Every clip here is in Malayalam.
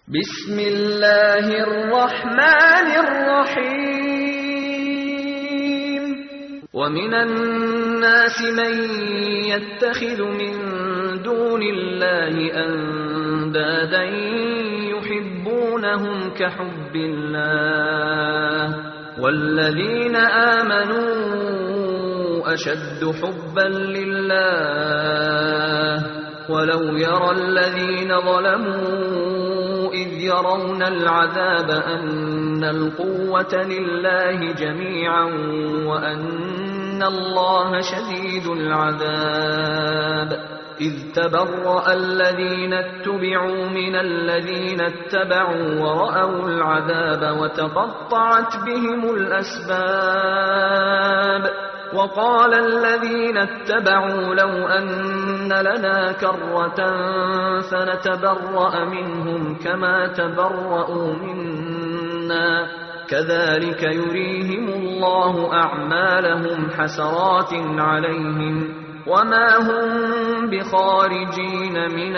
بسم الله الرحمن الرحيم ومن الناس من يتخذ من دون الله أندادا يحبونهم كحب الله والذين آمنوا أشد حبا لله ولو يرى الذين ظلموا إذ يرون العذاب أن القوة لله جميعا وأن الله شديد العذاب إذ تبرأ الذين اتبعوا من الذين اتبعوا ورأوا العذاب وتقطعت بهم الأسباب وقال الذين اتبعوا لو أن لنا كرة فنتبرأ منهم كما تبرأوا منا كذلك يريهم الله أعمالهم حسرات عليهم وما هم بخارجين من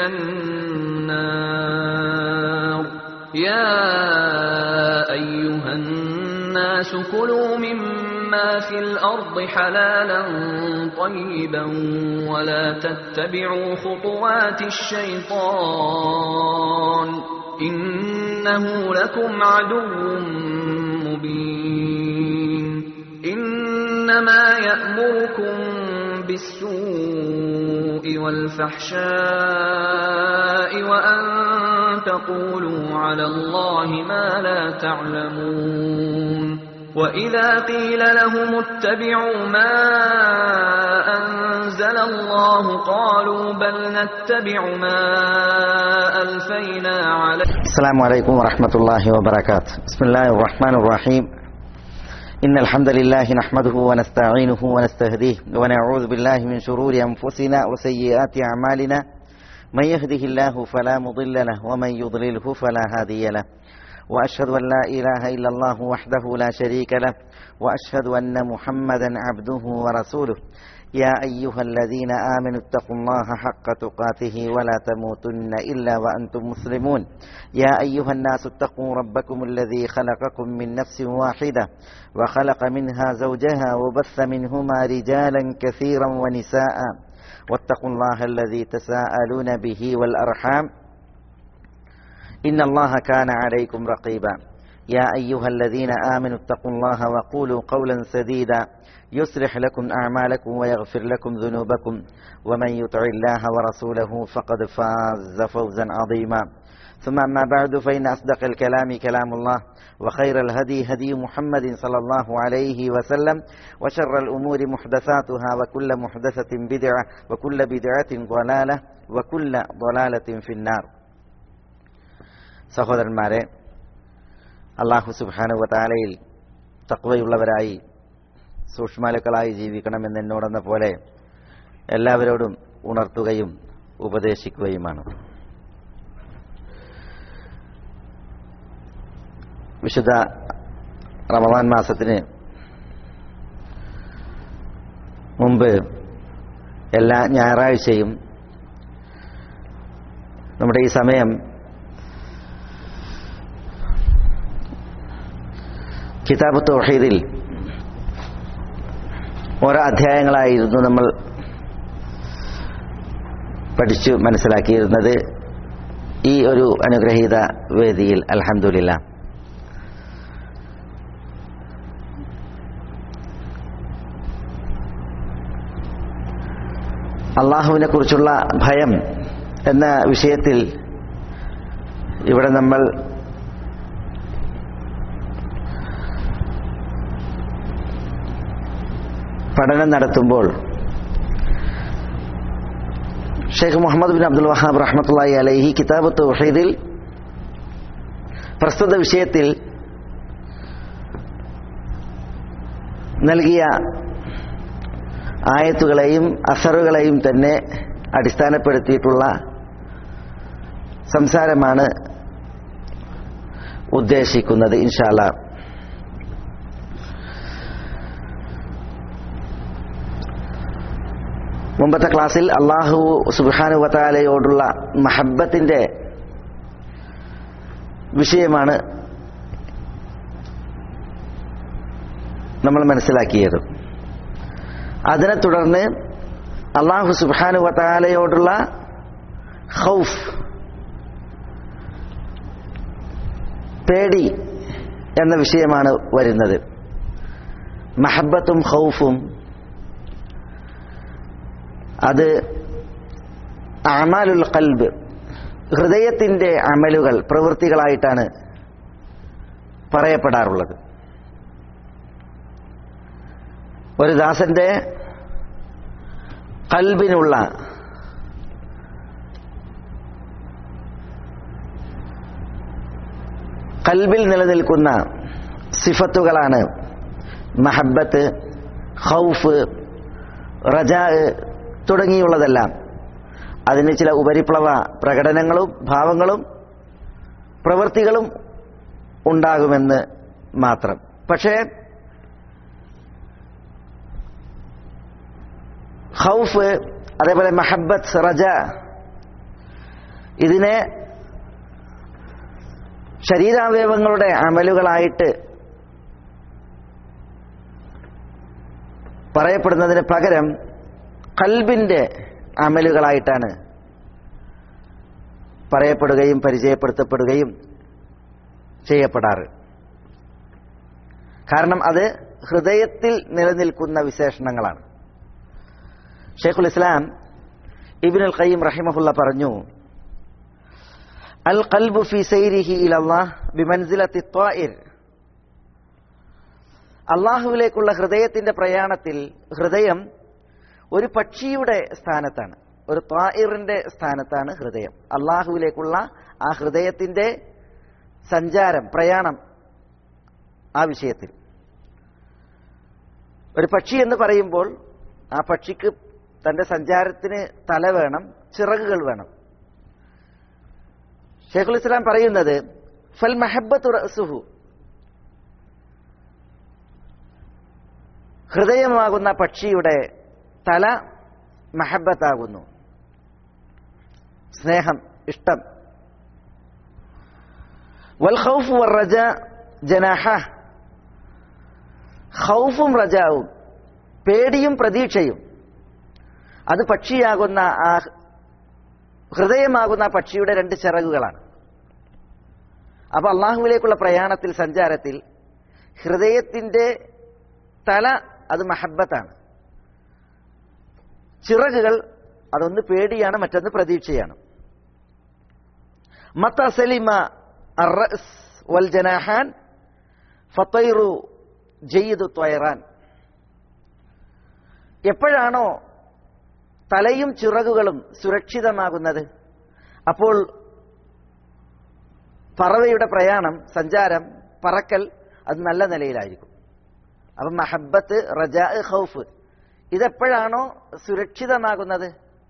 النار يا أيها الناس كلوا مما في الأرض حلالا طيبا ولا تتبعوا خطوات الشيطان إنه لكم عدو مبين إنما يأمركم بالسوء والفحشاء وأن تقولوا على الله ما لا تعلمون وإذا قيل لهم اتبعوا ما أنزل الله قالوا بل نتبع ما ألفينا عليه السلام عليكم ورحمة الله وبركاته بسم الله الرحمن الرحيم إن الحمد لله نحمده ونستعينه ونستهديه ونعوذ بالله من شرور أنفسنا وسيئات أعمالنا من يهده الله فلا مضل له ومن يضلله فلا هادي له وأشهد أن لا إله إلا الله وحده لا شريك له وأشهد أن محمدا عبده ورسوله يا أيها الذين آمنوا اتقوا الله حق تقاته ولا تموتن إلا وأنتم مسلمون يا أيها الناس اتقوا ربكم الذي خلقكم من نفس واحدة وخلق منها زوجها وبث منهما رجالا كثيرا ونساء واتقوا الله الذي تساءلون به والأرحام إن الله كان عليكم رقيبا يا أيها الذين آمنوا اتقوا الله وقولوا قولا سديدا يصلح لكم أعمالكم ويغفر لكم ذنوبكم ومن يطع الله ورسوله فقد فاز فوزا عظيما ثم أما بعد فإن أصدق الكلام كلام الله وخير الهدي هدي محمد صلى الله عليه وسلم وشر الأمور محدثاتها وكل محدثة بدعة وكل بدعة ضلالة وكل ضلالة في النار സഹോദരന്മാരെ അള്ളാഹു സുബാനുവ താലയിൽ തക്വയുള്ളവരായി സൂക്ഷ്മാലുക്കളായി ജീവിക്കണമെന്ന് എന്നോടെന്ന പോലെ എല്ലാവരോടും ഉണർത്തുകയും ഉപദേശിക്കുകയുമാണ് വിശുദ്ധ റമദാൻ മാസത്തിന് മുമ്പ് എല്ലാ ഞായറാഴ്ചയും നമ്മുടെ ഈ സമയം കിതാബ് തൗഹീദിൽ ഓരോ അധ്യായങ്ങളായിരുന്നു നമ്മൾ പഠിച്ചു മനസ്സിലാക്കിയിരുന്നത് ഈ ഒരു അനുഗ്രഹീത വേദിയിൽ അലഹമില്ല അള്ളാഹുവിനെ കുറിച്ചുള്ള ഭയം എന്ന വിഷയത്തിൽ ഇവിടെ നമ്മൾ പഠനം നടത്തുമ്പോൾ Sheikh Muhammad bin Abdul Wahhab റഹ്മത്തുള്ളി അലൈഹി കിതാബ് തൗഹീദിൽ പ്രസ്തുത വിഷയത്തിൽ നൽകിയ ആയത്തുകളെയും അസറുകളെയും തന്നെ അടിസ്ഥാനപ്പെടുത്തിയിട്ടുള്ള സംസാരമാണ് ഉദ്ദേശിക്കുന്നത് ഇൻഷാല്ല മുമ്പത്തെ ക്ലാസ്സിൽ അള്ളാഹു സുബാനു വത്താലയോടുള്ള മഹബത്തിന്റെ വിഷയമാണ് നമ്മൾ മനസ്സിലാക്കിയത് അതിനെ തുടർന്ന് അള്ളാഹു സുബാനു വത്താലയോടുള്ള ഹൗഫ് പേടി എന്ന വിഷയമാണ് വരുന്നത് മഹബത്തും ഹൗഫും അത് അമാലുൽ കൽബ് ഹൃദയത്തിന്റെ അമലുകൾ പ്രവൃത്തികളായിട്ടാണ് പറയപ്പെടാറുള്ളത് ഒരു ദാസന്റെ കൽബിനുള്ള കൽബിൽ നിലനിൽക്കുന്ന സിഫത്തുകളാണ് മഹബത്ത് ഹൗഫ് റജാ തുടങ്ങിയുള്ളതെല്ലാം അതിന് ചില ഉപരിപ്ലവ പ്രകടനങ്ങളും ഭാവങ്ങളും പ്രവൃത്തികളും ഉണ്ടാകുമെന്ന് മാത്രം പക്ഷേ ഹൗഫ് അതേപോലെ മഹബത്ത് റജ ഇതിനെ ശരീരാവയവങ്ങളുടെ അമലുകളായിട്ട് പറയപ്പെടുന്നതിന് പകരം കൽബിന്റെ അമലുകളായിട്ടാണ് പറയപ്പെടുകയും പരിചയപ്പെടുത്തപ്പെടുകയും ചെയ്യപ്പെടാറ് കാരണം അത് ഹൃദയത്തിൽ നിലനിൽക്കുന്ന വിശേഷണങ്ങളാണ് ഷെയ്ഖുൽ ഇസ്ലാം ഇബിനുൽ ഖയ്യിം റഹിമഹുല്ല പറഞ്ഞു അൽ ഖൽബു ഫി സൈരിഹി ഇലല്ലാഹ് ബിമൻസിലത്തി ത്വാഇർ അള്ളാഹുവിലേക്കുള്ള ഹൃദയത്തിന്റെ പ്രയാണത്തിൽ ഹൃദയം ഒരു പക്ഷിയുടെ സ്ഥാനത്താണ് ഒരു ത്വാഇറിന്റെ സ്ഥാനത്താണ് ഹൃദയം അള്ളാഹുവിലേക്കുള്ള ആ ഹൃദയത്തിന്റെ സഞ്ചാരം പ്രയാണം ആ വിഷയത്തിൽ ഒരു പക്ഷി എന്ന് പറയുമ്പോൾ ആ പക്ഷിക്ക് തന്റെ സഞ്ചാരത്തിന് തല വേണം ചിറകുകൾ വേണം ഷെയ്ഖുൽ ഇസ്ലാം പറയുന്നത് ഫൽ മഹബത്തു റസുഹു ഹൃദയമാകുന്ന പക്ഷിയുടെ തല മഹബത്താകുന്നു സ്നേഹം ഇഷ്ടം വൽ ഖൗഫ് വർ റജ ജനാഹ ഖൗഫും റജാവും പേടിയും പ്രതീക്ഷയും അത് പക്ഷിയാകുന്ന ആ ഹൃദയമാകുന്ന പക്ഷിയുടെ രണ്ട് ചിറകുകളാണ് അപ്പൊ അള്ളാഹുവിലേക്കുള്ള പ്രയാണത്തിൽ സഞ്ചാരത്തിൽ ഹൃദയത്തിന്റെ തല അത് മഹബത്താണ് ചിറകുകൾ അതൊന്ന് പേടിയാണ് മറ്റൊന്ന് പ്രതീക്ഷയാണ് മത്ത സലിമ അറസ് വൽ ജനാഹാൻ ഫത്തൈറു ജയ്യിദു ത്വയറാൻ എപ്പോഴാണോ തലയും ചിറകുകളും സുരക്ഷിതമാകുന്നത് അപ്പോൾ പറവയുടെ പ്രയാണം സഞ്ചാരം പറക്കൽ അത് നല്ല നിലയിലായിരിക്കും അപ്പം മഹബത്ത് റജാ ഖൗഫ് ഇതെപ്പോഴാണോ സുരക്ഷിതമാകുന്നത്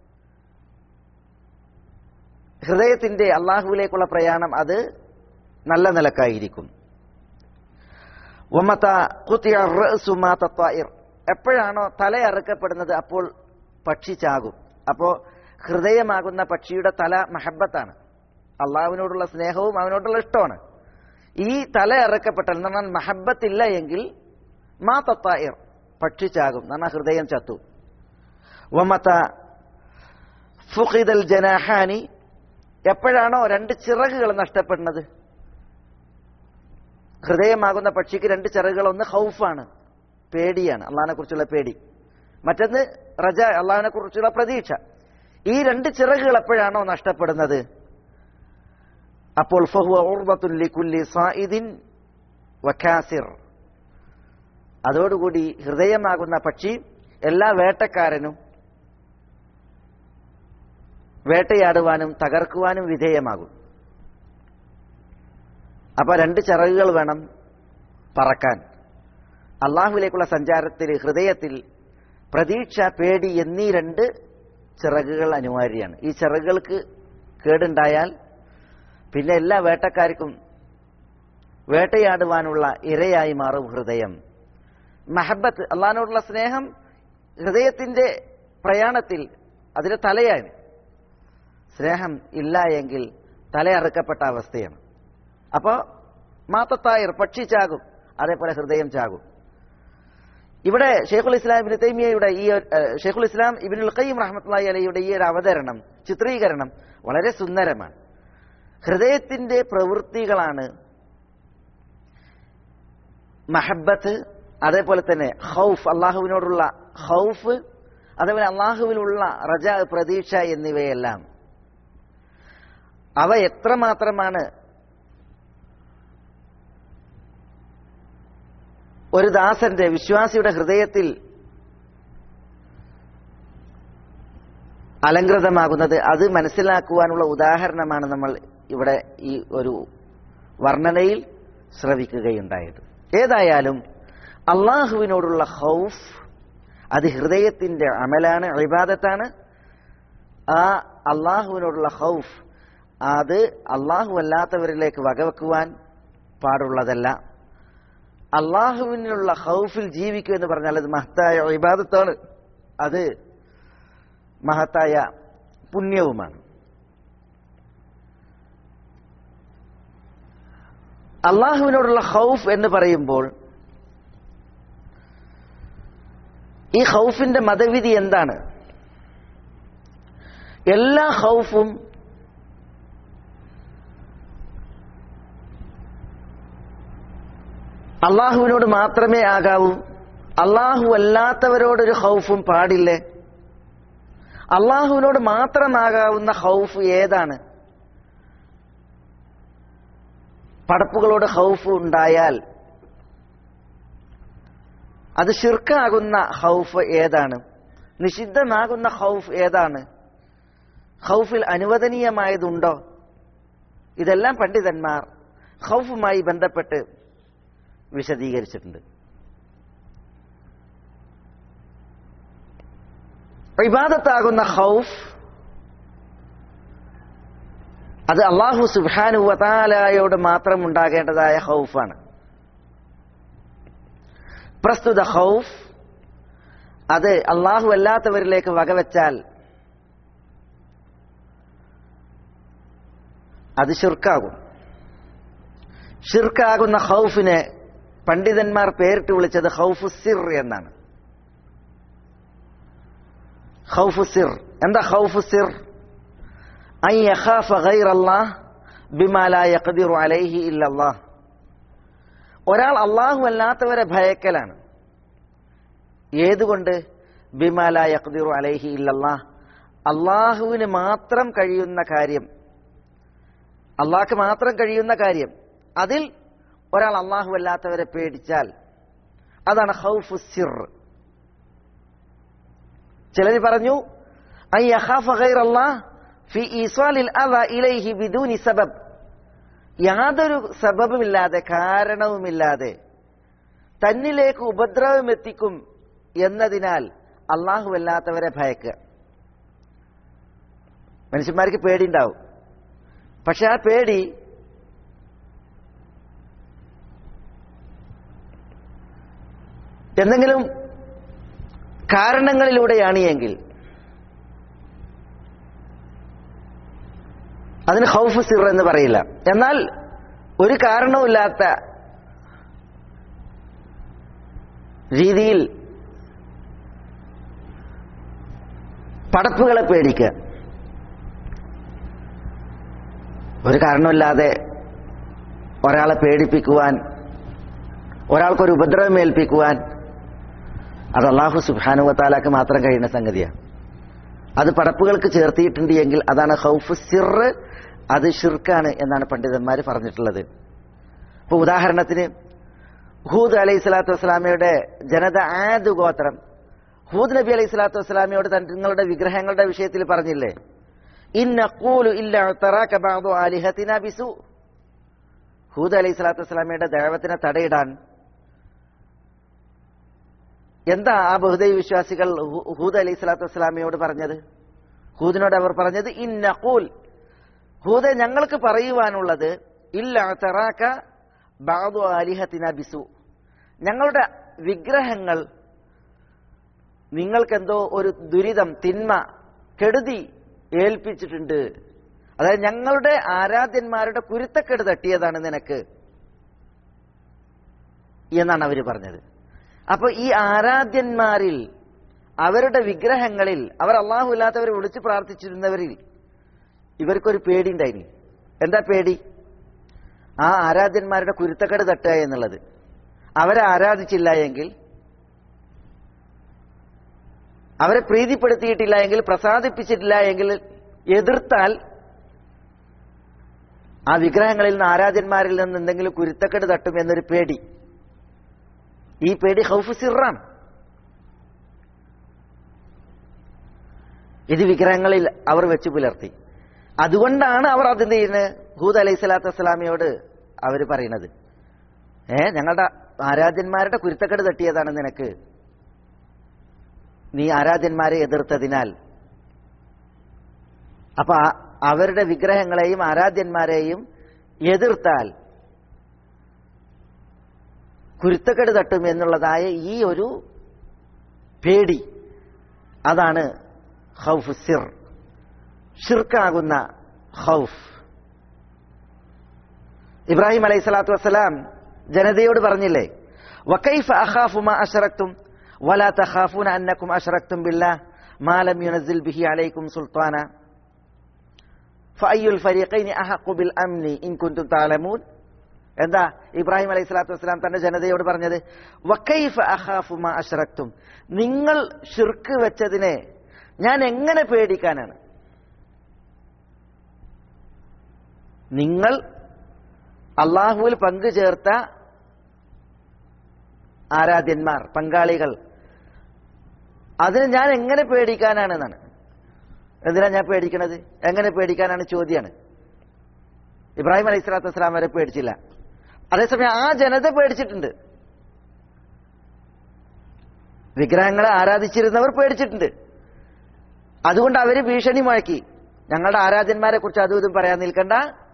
ഹൃദയത്തിന്റെ അള്ളാഹുവിലേക്കുള്ള പ്രയാണം അത് നല്ല നിലക്കായിരിക്കും ഒമത്ത കുത്തിയ എപ്പോഴാണോ തല അറുക്കപ്പെടുന്നത് അപ്പോൾ പക്ഷി ചാകും അപ്പോ ഹൃദയമാകുന്ന പക്ഷിയുടെ തല മഹബത്താണ് അള്ളാഹുവിനോടുള്ള സ്നേഹവും അവനോടുള്ള ഇഷ്ടമാണ് ഈ തല ഇറക്കപ്പെട്ടാൽ എന്ന് പറഞ്ഞാൽ മഹബത്തില്ല എങ്കിൽ മാ തത്തായിർ പക്ഷി ചാകും എന്ന് പറഞ്ഞാൽ ഹൃദയം ചത്തു വമത്ത ഫുഖിദൽ ജനാഹാനി എപ്പോഴാണോ രണ്ട് ചിറകുകൾ നഷ്ടപ്പെടുന്നത് ഹൃദയമാകുന്ന പക്ഷിക്ക് രണ്ട് ചിറകുകൾ ഒന്ന് ഹൗഫാണ് പേടിയാണ് അള്ളാഹിനെ കുറിച്ചുള്ള പേടി മറ്റൊന്ന് റജ അള്ളാഹിനെ കുറിച്ചുള്ള പ്രതീക്ഷ ഈ രണ്ട് ചിറകുകൾ എപ്പോഴാണോ നഷ്ടപ്പെടുന്നത് അപ്പോൾ ഫഹുവ ഉർബത്തുൻ ലികുല്ലി സായിദിൻ വക്കാസിർ അതോടുകൂടി ഹൃദയമാകുന്ന പക്ഷി എല്ലാ വേട്ടക്കാരനും വേട്ടയാടുവാനും തകർക്കുവാനും വിധേയമാകും അപ്പൊ രണ്ട് ചിറകുകൾ വേണം പറക്കാൻ അള്ളാഹുവിലേക്കുള്ള സഞ്ചാരത്തിൽ ഹൃദയത്തിൽ പ്രതീക്ഷ പേടി എന്നീ രണ്ട് ചിറകുകൾ അനിവാര്യമാണ് ഈ ചിറകുകൾക്ക് കേടുണ്ടായാൽ പിന്നെ എല്ലാ വേട്ടക്കാർക്കും വേട്ടയാടുവാനുള്ള ഇരയായി മാറും ഹൃദയം മഹബത്ത് അള്ളഹാനോടുള്ള സ്നേഹം ഹൃദയത്തിന്റെ പ്രയാണത്തിൽ അതിന്റെ തലയാണ് സ്നേഹം ഇല്ല എങ്കിൽ തലയറുക്കപ്പെട്ട അവസ്ഥയാണ് അപ്പോ മാത്തത്തായർ പക്ഷി ചാകും അതേപോലെ ഹൃദയം ചാകും ഇവിടെ ഷെയ്ഖുൽ ഇസ്ലാം ഇബിൻ തൈമിയയുടെ ഈ ഒരു, ഏഹ്, ഷെയ്ഖുൽ ഇസ്ലാം ഇബിനുൽ ഖയ്യിം റഹ്മത്തുള്ളാഹി അലയുടെ ഈ ഒരു അവതരണം ചിത്രീകരണം വളരെ സുന്ദരമാണ് ഹൃദയത്തിന്റെ പ്രവൃത്തികളാണ് മഹബത്ത് അതേപോലെ തന്നെ ഹൗഫ് അള്ളാഹുവിനോടുള്ള ഹൗഫ് അതേപോലെ അള്ളാഹുവിലുള്ള റജ പ്രതീക്ഷ എന്നിവയെല്ലാം അവ എത്രമാത്രമാണ് ഒരു ദാസന്റെ വിശ്വാസിയുടെ ഹൃദയത്തിൽ അലങ്കൃതമാകുന്നത് അത് മനസ്സിലാക്കുവാനുള്ള ഉദാഹരണമാണ് നമ്മൾ ഇവിടെ ഈ ഒരു വർണ്ണനയിൽ ശ്രവിക്കുകയുണ്ടായത് ഏതായാലും അള്ളാഹുവിനോടുള്ള ഹൗഫ് അത് ഹൃദയത്തിന്റെ അമലാണ് ഇബാദത്താണ് ആ അള്ളാഹുവിനോടുള്ള ഹൗഫ് അത് അള്ളാഹു അല്ലാത്തവരിലേക്ക് വകവെക്കുവാൻ പാടുള്ളതല്ല അള്ളാഹുവിനുള്ള ഹൗഫിൽ ജീവിക്കുക എന്ന് പറഞ്ഞാൽ അത് മഹത്തായ ഇബാദത്താണ് അത് മഹത്തായ പുണ്യവുമാണ് അള്ളാഹുവിനോടുള്ള ഹൗഫ് എന്ന് പറയുമ്പോൾ ഈ ഹൗഫിന്റെ മതവിധി എന്താണ് എല്ലാ ഹൗഫും അള്ളാഹുവിനോട് മാത്രമേ ആകാവൂ അള്ളാഹു അല്ലാത്തവരോടൊരു ഹൗഫും പാടില്ലേ അള്ളാഹുവിനോട് മാത്രമാകാവുന്ന ഹൗഫ് ഏതാണ് പടപ്പുകളോട് ഹൗഫ് ഉണ്ടായാൽ അത് ഷിർക്കാകുന്ന ഹൗഫ് ഏതാണ് നിഷിദ്ധമാകുന്ന ഹൗഫ് ഏതാണ് ഹൗഫിൽ അനുവദനീയമായതുണ്ടോ ഇതെല്ലാം പണ്ഡിതന്മാർ ഹൗഫുമായി ബന്ധപ്പെട്ട് വിശദീകരിച്ചിട്ടുണ്ട് ഇബാദത്താകുന്ന ഹൗഫ് അത് അള്ളാഹു സുബാനു വതാലയോട് മാത്രം ഉണ്ടാകേണ്ടതായ ഹൗഫാണ് പ്രസ്തുത ഹൗഫ് അത് അള്ളാഹു അല്ലാത്തവരിലേക്ക് വകവെച്ചാൽ അത് ഷിർക്കാകും ഷിർക്കാകുന്ന ഹൗഫിനെ പണ്ഡിതന്മാർ പേരിട്ട് വിളിച്ചത് ഹൗഫു സിർ എന്നാണ് ഹൗഫു സിർ എന്താ ഹൗഫു സിർ അൻ യഖാഫ ഗൈറല്ലാഹ് ബിമാ ലാ യഖ്ദിറു അലൈഹി ഇല്ലല്ലാഹ് ഒരാൾ അള്ളാഹു അല്ലാത്തവരെ ഭയക്കലാണ് ഏതുകൊണ്ട് ബിമാ ലാ യഖ്ദിറു അലൈഹി ഇല്ലല്ലാഹ് അള്ളാഹുവിന് മാത്രം കഴിയുന്ന കാര്യം അള്ളാഹ്ക്ക് മാത്രം കഴിയുന്ന കാര്യം അതിൽ ഒരാൾ അള്ളാഹു അല്ലാത്തവരെ പേടിച്ചാൽ അതാണ് ഹൗഫു സിർ ചിലർ പറഞ്ഞു ഐ യഖാഫ ഗൈറല്ലാഹ് ഫി ഈസാലിൽ അദ ഇലൈഹി ബിദൂനി സബബ് യാതൊരു സബബുമില്ലാതെ കാരണവുമില്ലാതെ തന്നിലേക്ക് ഉപദ്രവം എത്തിക്കും എന്നതിനാൽ അള്ളാഹു അല്ലാത്തവരെ ഭയക്കുക മനുഷ്യന്മാർക്ക് പേടിയുണ്ടാവും പക്ഷെ ആ പേടി എന്തെങ്കിലും കാരണങ്ങളിലൂടെയാണ് എങ്കിൽ അതിന് ഹൗഫ് സിർ എന്ന് പറയില്ല എന്നാൽ ഒരു കാരണവുമില്ലാത്ത രീതിയിൽ പടപ്പുകളെ പേടിക്കുക ഒരു കാരണമില്ലാതെ ഒരാളെ പേടിപ്പിക്കുവാൻ ഒരാൾക്കൊരു ഉപദ്രവം ഏൽപ്പിക്കുവാൻ അത് അള്ളാഹു സുബാനുവത്താലാക്ക് മാത്രം കഴിയുന്ന സംഗതിയാണ് അത് പടപ്പുകൾക്ക് ചേർത്തിയിട്ടുണ്ട് എങ്കിൽ അതാണ് ഹൗഫ് സിർ അത് ഷിർക്കാണ് എന്നാണ് പണ്ഡിതന്മാർ പറഞ്ഞിട്ടുള്ളത് ഇപ്പൊ ഉദാഹരണത്തിന് ഹൂദ് അലൈഹി സ്വലാത്തു വസ്സലാമയുടെ ജനത ആദ് ഗോത്രം ഹൂദ് നബി അലൈഹി സ്വലാത്തു വസ്സലാമയോട് തങ്ങളുടെ വിഗ്രഹങ്ങളുടെ വിഷയത്തിൽ പറഞ്ഞില്ലേ ഇന്നൂലു ഇല്ല തറാക ബഅദു ആലിഹത്തിന ബിസു ഹൂദ് അലൈഹി സ്വലാത്തു വസ്സലാമയുടെ ദേവത്തിനെ തടയിടാൻ എന്താ ആ ബഹുദൈവ വിശ്വാസികൾ ഹൂ- ഹൂദ് അലൈഹി സ്വലാത്തു വസ്സലാമയോട് പറഞ്ഞത് ഹൂദിനോട് അവർ പറഞ്ഞത് ഇന്നഖൂൽ ഹൂദെ ഞങ്ങൾക്ക് പറയുവാനുള്ളത് ഇല്ല തറാക്ക ബാദു ആലിഹത്തിന ബിസു ഞങ്ങളുടെ വിഗ്രഹങ്ങൾ നിങ്ങൾക്കെന്തോ ഒരു ദുരിതം തിന്മ കെടുതി ഏൽപ്പിച്ചിട്ടുണ്ട് അതായത് ഞങ്ങളുടെ ആരാധ്യന്മാരുടെ കുരുത്തക്കേട് തട്ടിയതാണ് നിനക്ക് എന്നാണ് അവർ പറഞ്ഞത് അപ്പൊ ഈ ആരാധ്യന്മാരിൽ അവരുടെ വിഗ്രഹങ്ങളിൽ അവർ അള്ളാഹു ഇല്ലാത്തവരെ വിളിച്ചു പ്രാർത്ഥിച്ചിരുന്നവരിൽ ഇവർക്കൊരു പേടി ഉണ്ടായിനി എന്താ പേടി ആ ആരാധ്യന്മാരുടെ കുരുത്തക്കേട് തട്ടുക എന്നുള്ളത് അവരെ ആരാധിച്ചില്ല എങ്കിൽ അവരെ പ്രീതിപ്പെടുത്തിയിട്ടില്ല എങ്കിൽ പ്രസാദിപ്പിച്ചിട്ടില്ല എങ്കിൽ എതിർത്താൽ ആ വിഗ്രഹങ്ങളിൽ നിന്ന് ആരാധ്യന്മാരിൽ നിന്ന് എന്തെങ്കിലും കുരുത്തക്കേട് തട്ടും എന്നൊരു പേടി ഈ പേടി ഹൗഫ് സിറാണ് ഇത് വിഗ്രഹങ്ങളിൽ അവർ വെച്ച് പുലർത്തി അതുകൊണ്ടാണ് അവർ അതിന്റെ ചെയ്യുന്നത് ഹൂദ് അലൈഹി സ്വലാത്തു വസ്സലാമിയോട് അവർ പറയുന്നത് ഏ ഞങ്ങളുടെ ആരാധ്യന്മാരുടെ കുരുത്തക്കേട് തട്ടിയതാണ് നിനക്ക് നീ ആരാധ്യന്മാരെ എതിർത്തതിനാൽ അപ്പൊ ആ- അവരുടെ വിഗ്രഹങ്ങളെയും ആരാധ്യന്മാരെയും എതിർത്താൽ കുരുത്തക്കേട് തട്ടും എന്നുള്ളതായ ഈ ഒരു പേടി അതാണ് ഹൗഫ് സിർ ഷിർക്കാകുന്ന ഹൗഫ് ഇബ്രാഹിം അലൈഹി സ്വലാത്തു വസ്സലാം ജനതയോട് പറഞ്ഞില്ലേ വക്കൈഫ അഖാഫു മാ അശ്റക്തും വലാ തഖാഫൂന അന്നക്കും അശ്റക്തും ബില്ലാഹ് മാ ലം യുനസിൽ ബിഹി അലൈക്കും സുൽത്താന ഫഅയ്യുൽ ഫരീഖൈനി അഹഖു ബിൽ അംനി ഇൻ കുൻതും തഅലമൂൻ എന്താ ഇബ്രാഹിം അലൈഹി സ്വലാത്തു വസ്സലാം തന്റെ ജനതയോട് പറഞ്ഞത് വക്കൈഫ അഖാഫു മാ അശ്റക്തും നിങ്ങൾ ഷിർക്ക് വെച്ചതിനെ ഞാൻ എങ്ങനെ പേടിക്കാനാണ് നിങ്ങൾ അള്ളാഹുവിൽ പങ്കു ചേർത്ത ആരാധ്യന്മാർ പങ്കാളികൾ അതിന് ഞാൻ എങ്ങനെ പേടിക്കാനാണ് എന്നാണ് എന്തിനാ ഞാൻ പേടിക്കണത് എങ്ങനെ പേടിക്കാനാണ് ചോദ്യമാണ് ഇബ്രാഹിം അലൈഹി സ്വലാത്തു വസ്സലാം വരെ പേടിച്ചില്ല അതേസമയം ആ ജനത പേടിച്ചിട്ടുണ്ട് വിഗ്രഹങ്ങളെ ആരാധിച്ചിരുന്നവർ പേടിച്ചിട്ടുണ്ട് അതുകൊണ്ട് അവര് ഭീഷണി മുഴക്കി ഞങ്ങളുടെ ആരാധ്യന്മാരെ കുറിച്ച് അതും ഇതും പറയാൻ നിൽക്കണ്ട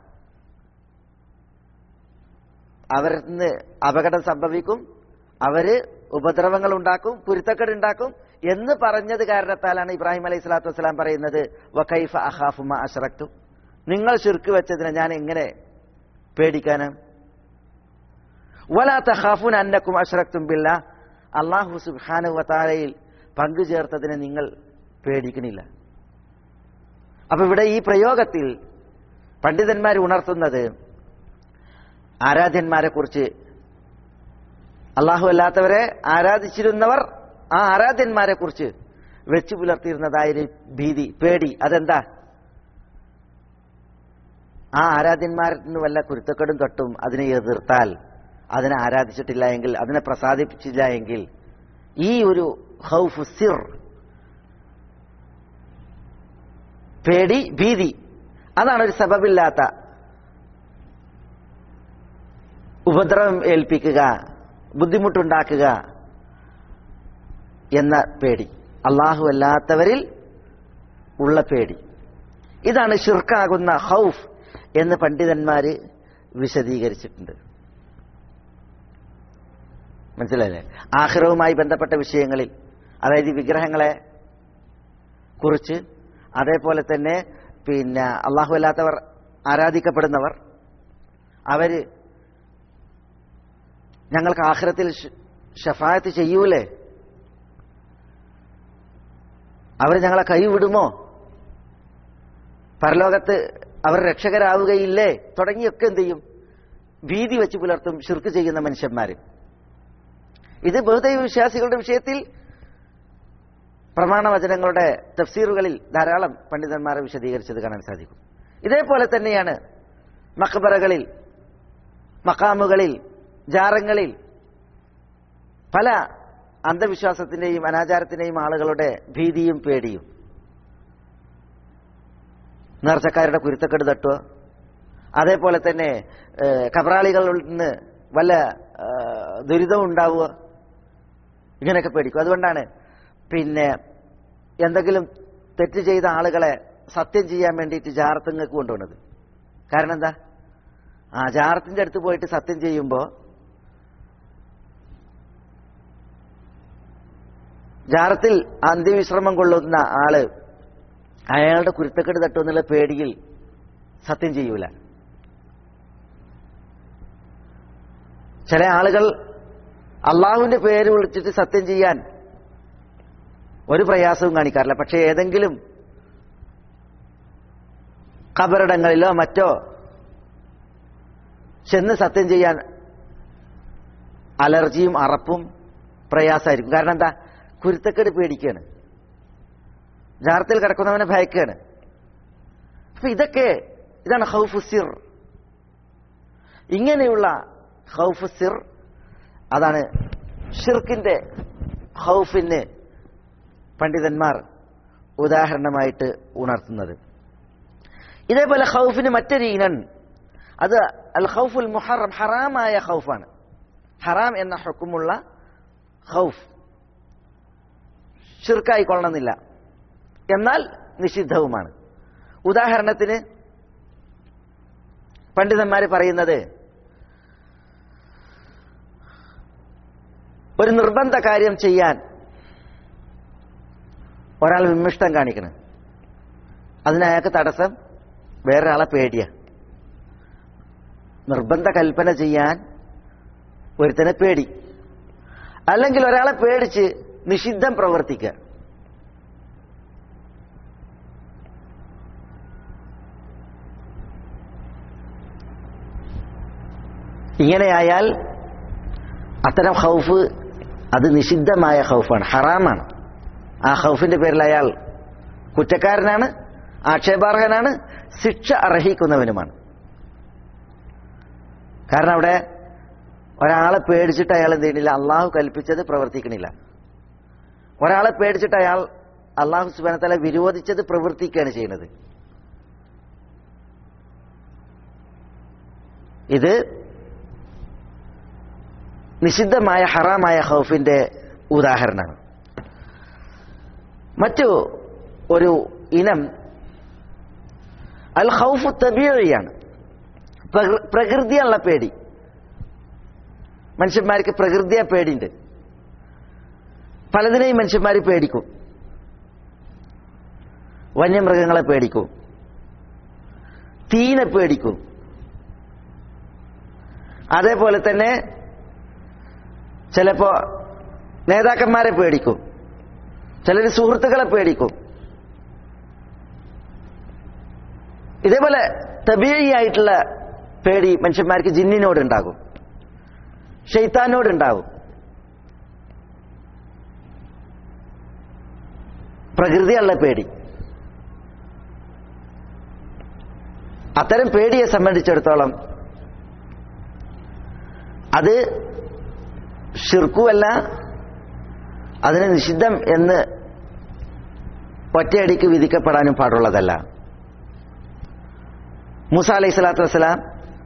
അവരിന്ന് അപകടം സംഭവിക്കും അവര് ഉപദ്രവങ്ങൾ ഉണ്ടാക്കും കുരുത്തക്കേട് ഉണ്ടാക്കും എന്ന് പറഞ്ഞത് കാരണത്താലാണ് ഇബ്രാഹിം അലൈഹി സ്വലാത്തു വസ്സലാം പറയുന്നത് വഖൈഫ അഹാഫുമ അഷറക്തു നിങ്ങൾ ശിർക്ക് വെച്ചതിനെ ഞാൻ എങ്ങനെ പേടിക്കാനാണ് വലാ തഖാഫൂൻ അന്നക്കും അഷ്റക്തും ബില്ല അള്ളാഹു സുബ്ഹാനഹു വതാലയിൽ പങ്കു ചേർത്തതിനെ നിങ്ങൾ പേടിക്കണില്ല അപ്പൊ ഇവിടെ ഈ പ്രയോഗത്തിൽ പണ്ഡിതന്മാർ ഉണർത്തുന്നത് ആരാധ്യന്മാരെ കുറിച്ച് അള്ളാഹു അല്ലാത്തവരെ ആരാധിച്ചിരുന്നവർ ആ ആരാധ്യന്മാരെ കുറിച്ച് വെച്ചു പുലർത്തിയിരുന്നതായൊരു ഭീതി പേടി അതെന്താ ആ ആരാധ്യന്മാരിൽ നിന്ന് വല്ല കുരുത്തക്കെടും തൊട്ടും അതിനെ എതിർത്താൽ അതിനെ ആരാധിച്ചിട്ടില്ല എങ്കിൽ അതിനെ പ്രസാദിപ്പിച്ചില്ല എങ്കിൽ ഈ ഒരു ഹൗഫ് സിർ പേടി ഭീതി അതാണ് ഒരു സബബില്ലാത്ത ഉപദ്രവം ഏൽപ്പിക്കുക ബുദ്ധിമുട്ടുണ്ടാക്കുക എന്ന പേടി അള്ളാഹു അല്ലാത്തവരിൽ ഉള്ള പേടി ഇതാണ് ഷിർക്കാകുന്ന ഹൗഫ് എന്ന് പണ്ഡിതന്മാര് വിശദീകരിച്ചിട്ടുണ്ട് മനസ്സിലായില്ലേ ആഹ്റവുമായി ബന്ധപ്പെട്ട വിഷയങ്ങളിൽ അതായത് ഈ വിഗ്രഹങ്ങളെ കുറിച്ച് അതേപോലെ തന്നെ പിന്നെ അള്ളാഹു അല്ലാത്തവർ ആരാധിക്കപ്പെടുന്നവർ അവര് ഞങ്ങൾക്ക് ആഹ്റത്തിൽ ഷഫായത്ത് ചെയ്യൂലേ അവർ ഞങ്ങളെ കൈവിടുമോ പരലോകത്ത് അവർ രക്ഷകരാവുകയില്ലേ തുടങ്ങിയൊക്കെ എന്ത് ചെയ്യും ഭീതി വെച്ച് പുലർത്തും ഷിർക്ക് ചെയ്യുന്ന മനുഷ്യന്മാര് ഇത് ബഹുദൈവ വിശ്വാസികളുടെ വിഷയത്തിൽ പ്രമാണവചനങ്ങളുടെ തഫ്സീറുകളിൽ ധാരാളം പണ്ഡിതന്മാരെ വിശദീകരിച്ചത് കാണാൻ സാധിക്കും ഇതേപോലെ തന്നെയാണ് മക്ബറകളിൽ മക്കാമുകളിൽ ജാറങ്ങളിൽ പല അന്ധവിശ്വാസത്തിന്റെയും അനാചാരത്തിന്റെയും ആളുകളുടെ ഭീതിയും പേടിയും നേർച്ചക്കാരുടെ കുരുത്തക്കെട് തട്ടുക അതേപോലെ തന്നെ ഏഹ്, കബറാളികളിൽ നിന്ന് വല്ല ഏഹ്, ദുരിതവും ഉണ്ടാവുക ഇങ്ങനെയൊക്കെ പേടിക്കും അതുകൊണ്ടാണ് പിന്നെ എന്തെങ്കിലും തെറ്റ് ചെയ്ത ആളുകളെ സത്യം ചെയ്യാൻ വേണ്ടിയിട്ട് ജാറത്തുങ്ങൾക്ക് കൊണ്ടുപോകുന്നത് കാരണം എന്താ ആ ജാറത്തിന്റെ അടുത്ത് പോയിട്ട് സത്യം ചെയ്യുമ്പോൾ ജാറത്തിൽ അന്ത്യവിശ്രമം കൊള്ളുന്ന ആള് അയാളുടെ കുരുത്തക്കെട് തട്ടുമെന്നുള്ള പേടിയിൽ സത്യം ചെയ്യൂല ചില ആളുകൾ അള്ളാഹുവിന്റെ പേര് വിളിച്ചിട്ട് സത്യം ചെയ്യാൻ ഒരു പ്രയാസവും കാണിക്കാറില്ല പക്ഷെ ഏതെങ്കിലും കബറിടങ്ങളിലോ മറ്റോ ചെന്ന് സത്യം ചെയ്യാൻ അലർജിയും അറപ്പും പ്രയാസമായിരിക്കും കാരണം എന്താ കുരുത്തക്കേട് പേടിക്കുകയാണ് ജാറത്തിൽ കിടക്കുന്നവനെ ഭയക്കുകയാണ് അപ്പൊ ഇതൊക്കെ ഇതാണ് ഹൗഫുസിർ ഇങ്ങനെയുള്ള ഹൗഫുസിർ അതാണ് ഷിർക്കിന്റെ ഹൗഫിന് പണ്ഡിതന്മാർ ഉദാഹരണമായിട്ട് ഉണർത്തുന്നത് ഇതേപോലെ ഹൗഫിന് മറ്റൊരു ഇനം അത് അൽ ഹൗഫുൽ മുഹറം ഹറാമായ ഹൗഫാണ് ഹറാം എന്ന ഹുക്കുമുള്ള ഹൗഫ് ഷിർക്കായിക്കൊള്ളണമെന്നില്ല എന്നാൽ നിഷിദ്ധവുമാണ് ഉദാഹരണത്തിന് പണ്ഡിതന്മാർ പറയുന്നത് ഒരു നിർബന്ധ കാര്യം ചെയ്യാൻ ഒരാൾ വിമിഷ്ടം കാണിക്കണം അതിന് അയാൾക്ക് തടസ്സം വേറൊരാളെ പേടിയ നിർബന്ധ കൽപ്പന ചെയ്യാൻ ഒരുത്തനെ പേടി അല്ലെങ്കിൽ ഒരാളെ പേടിച്ച് നിഷിദ്ധം പ്രവർത്തിക്കുക ഇങ്ങനെയായാൽ അത്തരം ഹൗഫ് അത് നിഷിദ്ധമായ ഹൗഫാണ് ഹറാമാണ് ആ ഹൗഫിന്റെ പേരിൽ അയാൾ കുറ്റക്കാരനാണ് ആക്ഷേപാർഹനാണ് ശിക്ഷ അർഹിക്കുന്നവനുമാണ് കാരണം അവിടെ ഒരാളെ പേടിച്ചിട്ട് അയാൾ എന്ത് ചെയ്യണില്ല അള്ളാഹു കൽപ്പിച്ചത് പ്രവർത്തിക്കണില്ല ഒരാളെ പേടിച്ചിട്ട് അയാൾ അള്ളാഹു സുബാനത്തല വിരോധിച്ചത് പ്രവർത്തിക്കുകയാണ് ചെയ്യുന്നത് ഇത് നിഷിദ്ധമായ ഹറാമായ ഹൗഫിന്റെ ഉദാഹരണമാണ് മറ്റു ഒരു ഇനം അൽ ഹൗഫ് തബിയാണ് പ്രകൃതിയുള്ള പേടി മനുഷ്യന്മാർക്ക് പ്രകൃതിയെ പേടിയുണ്ട് പലതിനെയും മനുഷ്യന്മാർ പേടിക്കും വന്യമൃഗങ്ങളെ പേടിക്കും തീനെ പേടിക്കും അതേപോലെ തന്നെ ചിലപ്പോ നേതാക്കന്മാരെ പേടിക്കും ചിലർ സുഹൃത്തുക്കളെ പേടിക്കും ഇതേപോലെ തബീയായിട്ടുള്ള പേടി മനുഷ്യന്മാർക്ക് ജിന്നിനോടുണ്ടാകും ഷെയ്ത്താനോടുണ്ടാകും പ്രകൃതിയുള്ള പേടി അത്തരം പേടിയെ സംബന്ധിച്ചിടത്തോളം അത് ഷിർക്കുമല്ല അതിന് നിഷിദ്ധം എന്ന് ഒറ്റയടിക്ക് വിധിക്കപ്പെടാനും പാടുള്ളതല്ല മൂസ അലൈഹി സ്വലാത്തു വസ്സലാം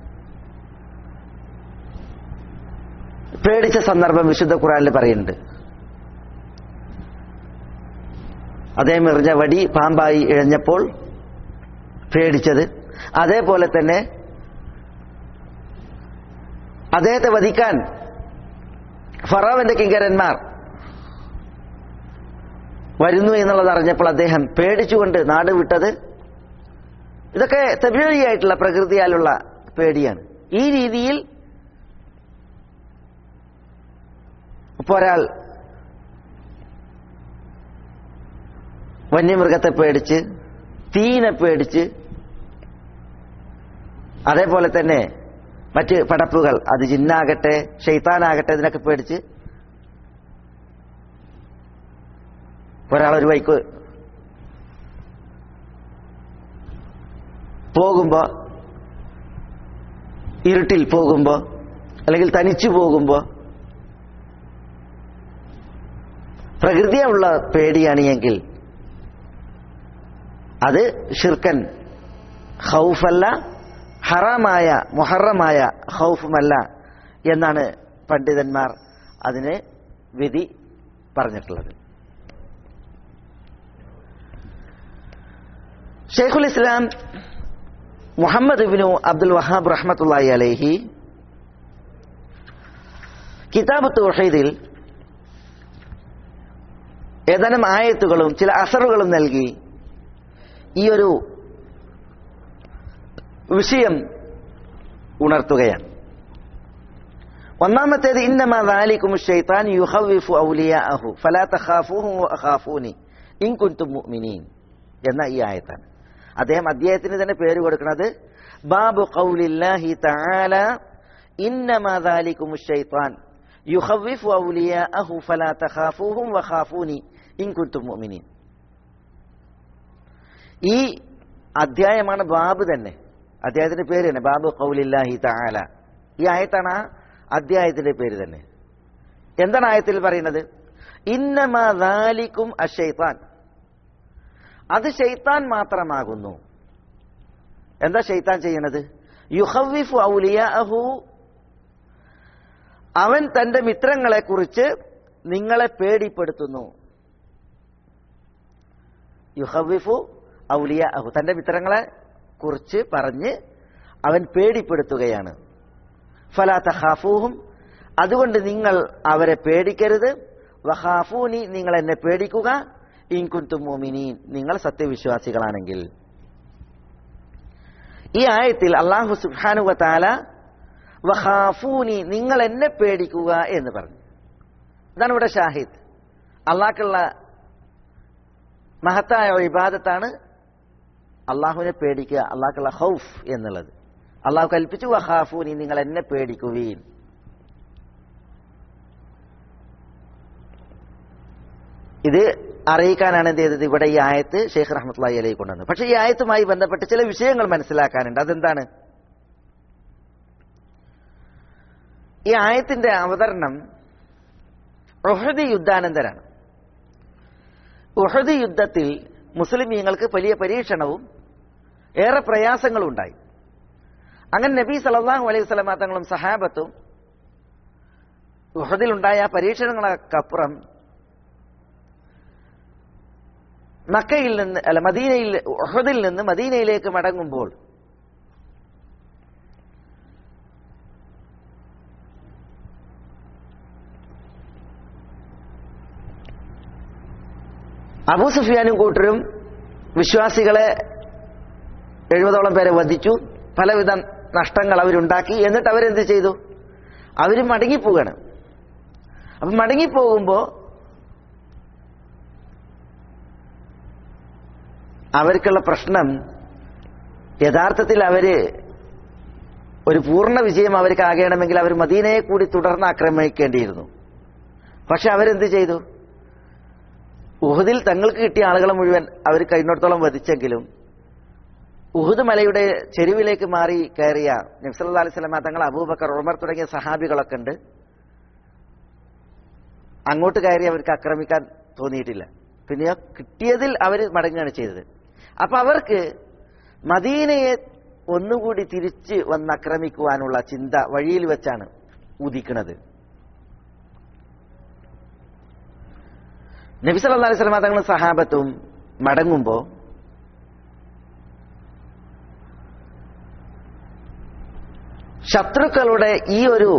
പേടിച്ച സന്ദർഭം വിശുദ്ധ ഖുറാനിൽ പറയുന്നുണ്ട് അദ്ദേഹം എറിഞ്ഞ വടി പാമ്പായി ഇഴഞ്ഞപ്പോൾ പേടിച്ചത് അതേപോലെ തന്നെ അദ്ദേഹത്തെ വധിക്കാൻ ഫറാവിന്റെ കിങ്കരന്മാർ വരുന്നു എന്നുള്ളത് അറിഞ്ഞപ്പോൾ അദ്ദേഹം പേടിച്ചുകൊണ്ട് നാട് വിട്ടത് ഇതൊക്കെ തബിയായിട്ടുള്ള പ്രകൃതിയാലുള്ള പേടിയാണ് ഈ രീതിയിൽ ഇപ്പൊ ഒരാൾ വന്യമൃഗത്തെ പേടിച്ച് തീനെ പേടിച്ച് അതേപോലെ തന്നെ മറ്റ് പടപ്പുകൾ അത് ജിന്നാകട്ടെ ഷെയ്ത്താനാകട്ടെ ഇതിനൊക്കെ പേടിച്ച് ഒരാളൊരു വൈക്ക് പോകുമ്പോ ഇരുട്ടിൽ പോകുമ്പോ അല്ലെങ്കിൽ തനിച്ചു പോകുമ്പോ പ്രകൃതിയുള്ള പേടിയാണ് എങ്കിൽ അത് ഷിർക്കൻ ഹൗഫല്ല ഹറാമായ മുഹറമായ ഹൗഫുമല്ല എന്നാണ് പണ്ഡിതന്മാർ അതിന് വിധി പറഞ്ഞിട്ടുള്ളത് ഷെയ്ഖുൽ ഇസ്ലാം മുഹമ്മദ് ഇബിനു അബ്ദുൽ വഹാബ് റഹ്മത്തുള്ളാഹി അലൈഹി കിതാബ് തൗഹീദിൽ ഏതാനും ആയത്തുകളും ചില അസറുകളും നൽകി ഈ ഒരു വിഷയം ഉണർത്തുകയാണ് ഒന്നാമത്തേത് ഇന്നമാ ദാലികും ഷൈത്താൻ യുഹവിഫു ഔലിയാഅഹു ഫലാ തഖാഫൂഹു വഖാഫൂനി ഇൻ കുൻതും മുഅ്മിനീൻ എന്ന ഈ ആയത്താണ് അദ്ദേഹം അദ്ദേഹത്തിന് തന്നെ പേര് കൊടുക്കുന്നത് ബാബു ഖൗലില്ലാഹി തആല ഇന്നമാ ദാലികും ഷൈത്താൻ യുഹവിഫു ഔലിയാഅഹു ഫലാ തഖാഫൂഹും വഖാഫൂനി ഇൻ കുൻതും മുഅ്മിനീൻ ഈ അധ്യായമാണ് ബാബ് തന്നെ അദ്ദേഹത്തിന്റെ പേര് തന്നെ ബാബു ഖൗലില്ലാഹി തആല ഈ ആയത്താണ് ആ അധ്യായത്തിന്റെ പേര് തന്നെ എന്താണ് ആയത്തിൽ പറയുന്നത് ഇന്നമാ ദാലിക്കും അഷൈത്താൻ അത് ഷെയ്ത്താൻ മാത്രമാകുന്നു എന്താ ഷെയ്ത്താൻ ചെയ്യണത് യുഹവിഫു ഔലിയാഹു അവൻ തന്റെ മിത്രങ്ങളെ കുറിച്ച് നിങ്ങളെ പേടിപ്പെടുത്തുന്നു യുഹവിഫു ഔലിയാഹു തന്റെ മിത്രങ്ങളെ കുറിച്ച് പറഞ്ഞ് അവൻ പേടിപ്പെടുത്തുകയാണ് ഫലാ തഖാഫൂഹും അതുകൊണ്ട് നിങ്ങൾ അവരെ പേടിക്കരുത് വഖാഫൂനി നിങ്ങൾ എന്നെ പേടിക്കുക ഇൻകുന്തും മോമിനീൻ നിങ്ങൾ സത്യവിശ്വാസികളാണെങ്കിൽ ഈ ആയത്തിൽ അള്ളാഹു സുബ്ഹാനു വതാല വഖാഫൂനി നിങ്ങൾ എന്നെ പേടിക്കുക എന്ന് പറഞ്ഞു ഇതാണ് ഇവിടെ ഷാഹിദ് അള്ളാഹ്ക്കുള്ള മഹത്തായ ഇബാദത്താണ് അള്ളാഹുവിനെ പേടിക്കുക അള്ളാഹ്ക്കുള്ള ഹൗഫ് എന്നുള്ളത് അള്ളാഹു കൽപ്പിച്ചു വഹാഫൂനി നിങ്ങൾ എന്നെ പേടിക്കുവീൻ ഇത് അറിയിക്കാനാണ് എന്ത് ചെയ്തത് ഇവിടെ ഈ ആയത്ത് ഷെയ്ഖ് റഹ്മത്തുള്ളി അലൈഹി കൊണ്ടുവന്നത് പക്ഷെ ഈ ആയത്തുമായി ബന്ധപ്പെട്ട് ചില വിഷയങ്ങൾ മനസ്സിലാക്കാനുണ്ട് അതെന്താണ് ഈ ആയത്തിന്റെ അവതരണം ഉഹദ് യുദ്ധാനന്തരാണ് ഉഹദ് യുദ്ധത്തിൽ മുസ്ലിമീങ്ങൾക്ക് വലിയ പരീക്ഷണവും ഏറെ പ്രയാസങ്ങളും ഉണ്ടായി അങ്ങനെ നബി സല്ലല്ലാഹു അലൈഹി വസല്ലമ തങ്ങളും സഹാബത്തും ഉഹദിലുണ്ടായ പരീക്ഷണങ്ങൾക്കപ്പുറം മക്കയിൽ നിന്ന് അല്ല മദീനയിൽ ഉഹദിൽ നിന്ന് മദീനയിലേക്ക് മടങ്ങുമ്പോൾ അബൂ സുഫിയാനും കൂട്ടരും വിശ്വാസികളെ എഴുപതോളം പേരെ വധിച്ചു പലവിധ നഷ്ടങ്ങൾ അവരുണ്ടാക്കി എന്നിട്ട് അവരെന്ത് ചെയ്തു അവർ മടങ്ങിപ്പോവുകയാണ് അപ്പം മടങ്ങിപ്പോകുമ്പോൾ അവർക്കുള്ള പ്രശ്നം യഥാർത്ഥത്തിൽ അവര് ഒരു പൂർണ്ണ വിജയം അവർക്ക് ആകണമെങ്കിൽ അവർ മദീനയെ കൂടി തുടർന്ന് ആക്രമിക്കേണ്ടിയിരുന്നു പക്ഷെ അവരെന്ത് ചെയ്തു ഉഹുദിൽ തങ്ങൾക്ക് കിട്ടിയ ആളുകളെ മുഴുവൻ അവർ കഴിഞ്ഞിടത്തോളം വധിച്ചെങ്കിലും ഉഹുദ് മലയുടെ ചെരുവിലേക്ക് മാറി കയറിയ നബ്സല്ലാ അലൈഹി സ്വലമ തങ്ങൾ അബൂബക്കർ ഉമർ തുടങ്ങിയ സഹാബികളൊക്കെ ഉണ്ട് അങ്ങോട്ട് കയറി അവർക്ക് ആക്രമിക്കാൻ തോന്നിയിട്ടില്ല പിന്നെ കിട്ടിയതിൽ അവർ മടങ്ങുകയാണ് ചെയ്തത് അപ്പൊ അവർക്ക് മദീനയെ ഒന്നുകൂടി തിരിച്ച് വന്ന് ആക്രമിക്കുവാനുള്ള ചിന്ത വഴിയിൽ വെച്ചാണ് ഉദിക്കുന്നത് നബി സല്ലല്ലാഹു അലൈഹി വസല്ലം തങ്ങളും സഹാബത്തും മടങ്ങുമ്പോൾ ശത്രുക്കളുടെ ഈ ഒരു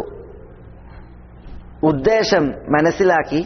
ഉദ്ദേശം മനസ്സിലാക്കി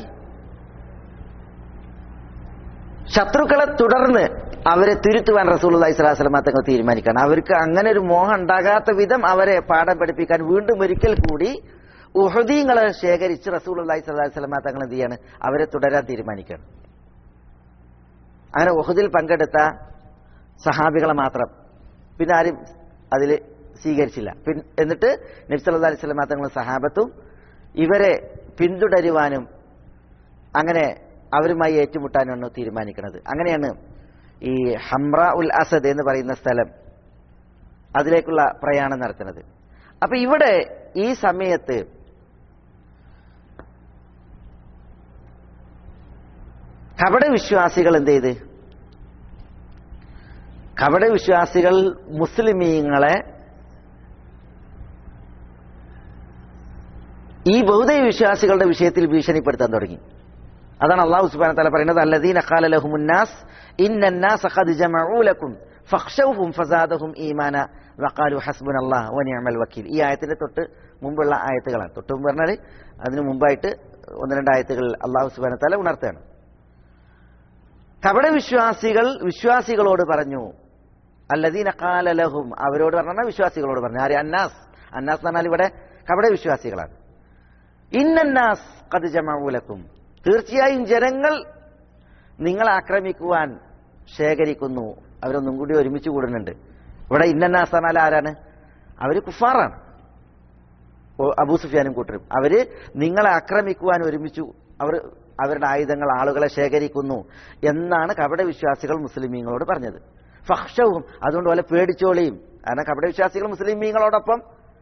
ശത്രുക്കളെ തുടർന്ന് അവരെ തിരുത്തുവാൻ റസൂലി സ്വലാസ്ലമ തങ്ങൾ തീരുമാനിക്കണം അവർക്ക് അങ്ങനെ ഒരു മോഹം ഉണ്ടാകാത്ത വിധം അവരെ പാഠം പഠിപ്പിക്കാൻ വീണ്ടും ഒരിക്കൽ കൂടി ഉഹദീങ്ങളെ ശേഖരിച്ച് റസൂൽ അള്ളഹി സ്വലാഹി സ്വലമ തങ്ങൾ എന്ത് ചെയ്യാണ് അവരെ തുടരാൻ തീരുമാനിക്കണം അങ്ങനെ ഉഹദിൽ പങ്കെടുത്ത സഹാബികളെ മാത്രം പിന്നെ ആരും അതിൽ സ്വീകരിച്ചില്ല പിൻ എന്നിട്ട് നബ്സല്ലാ അലൈഹി സ്വലമ തങ്ങൾ സഹാബത്തും ഇവരെ പിന്തുടരുവാനും അങ്ങനെ അവരുമായി ഏറ്റുമുട്ടാനാണ് തീരുമാനിക്കുന്നത് അങ്ങനെയാണ് ഈ ഹംറ ഉൽ അസദ് എന്ന് പറയുന്ന സ്ഥലം അതിലേക്കുള്ള പ്രയാണം നടത്തുന്നത് അപ്പൊ ഇവിടെ ഈ സമയത്ത് കപട വിശ്വാസികൾ എന്ത് ചെയ്ത് കപട വിശ്വാസികൾ മുസ്ലിമീങ്ങളെ ഈ ബൗദ്ധ വിശ്വാസികളുടെ വിഷയത്തിൽ ഭീഷണിപ്പെടുത്താൻ തുടങ്ങി അതാണ് അള്ളാഹു സുബാന തല പറയുന്നത് അല്ലദീന ഖാല ലഹുമുന്നാസ് ഇന്നന്നാസ ഖദ് ജമഊ ലക്കും ഫഖ്ശൗഹും ഫസാദഹും ഈമാന വഖാലു ഹസ്ബുനല്ലാഹ് വനിഅമൽ വക്കീൽ ഈ ആയത്തിന്റെ തൊട്ട് മുമ്പുള്ള ആയത്തുകളാണ് തൊട്ട് മുമ്പ് പറഞ്ഞാൽ അതിന് മുമ്പായിട്ട് ഒന്ന് രണ്ട് ആയത്തുകൾ അള്ളാഹു സുബാന തല ഉണർത്തുകയാണ് കപട വിശ്വാസികൾ വിശ്വാസികളോട് പറഞ്ഞു അല്ലദീന ഖാല ലഹും അവരോട് പറഞ്ഞ വിശ്വാസികളോട് പറഞ്ഞു ആര് അന്നാസ് അന്നാസ് എന്ന് പറഞ്ഞാൽ ഇവിടെ കപട വിശ്വാസികളാണ് ഇന്നന്നാസ് കത് ജമൂലക്കും തീർച്ചയായും ജനങ്ങൾ നിങ്ങളെ ആക്രമിക്കുവാൻ ശേഖരിക്കുന്നു അവരൊന്നും കൂടി ഒരുമിച്ച് കൂടുന്നുണ്ട് ഇവിടെ ഇന്നന്നാസ് പറഞ്ഞാൽ ആരാണ് അവര് കുഫാറാണ് ഓ, അബൂ സുഫിയാനും കൂട്ടരും അവര് നിങ്ങളെ ആക്രമിക്കുവാൻ ഒരുമിച്ചു അവർ അവരുടെ ആയുധങ്ങൾ ആളുകളെ ശേഖരിക്കുന്നു എന്നാണ് കപട വിശ്വാസികൾ മുസ്ലിമീങ്ങളോട് പറഞ്ഞത് ഫഹ്ഷവും അതുകൊണ്ട് പോലെ പേടിച്ചോളിയും കാരണം കപട വിശ്വാസികൾ മുസ്ലിമീങ്ങളോടൊപ്പം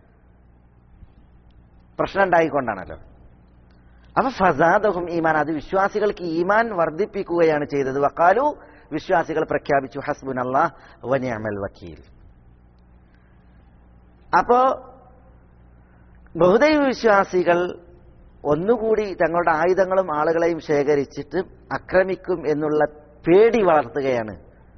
പ്രശ്നം ഉണ്ടായിക്കൊണ്ടാണല്ലോ അപ്പൊ ഫസാദഹും ഈമാൻ അത് വിശ്വാസികൾക്ക് ഈമാൻ വർദ്ധിപ്പിക്കുകയാണ് ചെയ്തത് വക്കാലു വിശ്വാസികൾ പ്രഖ്യാപിച്ചു ഹസ്ബുൻ അള്ളാഹ് വനിയമൽ വക്കീൽ അപ്പോ ബഹുദൈവ വിശ്വാസികൾ ഒന്നുകൂടി തങ്ങളുടെ ആയുധങ്ങളും ആളുകളെയും ശേഖരിച്ചിട്ട് ആക്രമിക്കും എന്നുള്ള പേടി വളർത്തുകയാണ്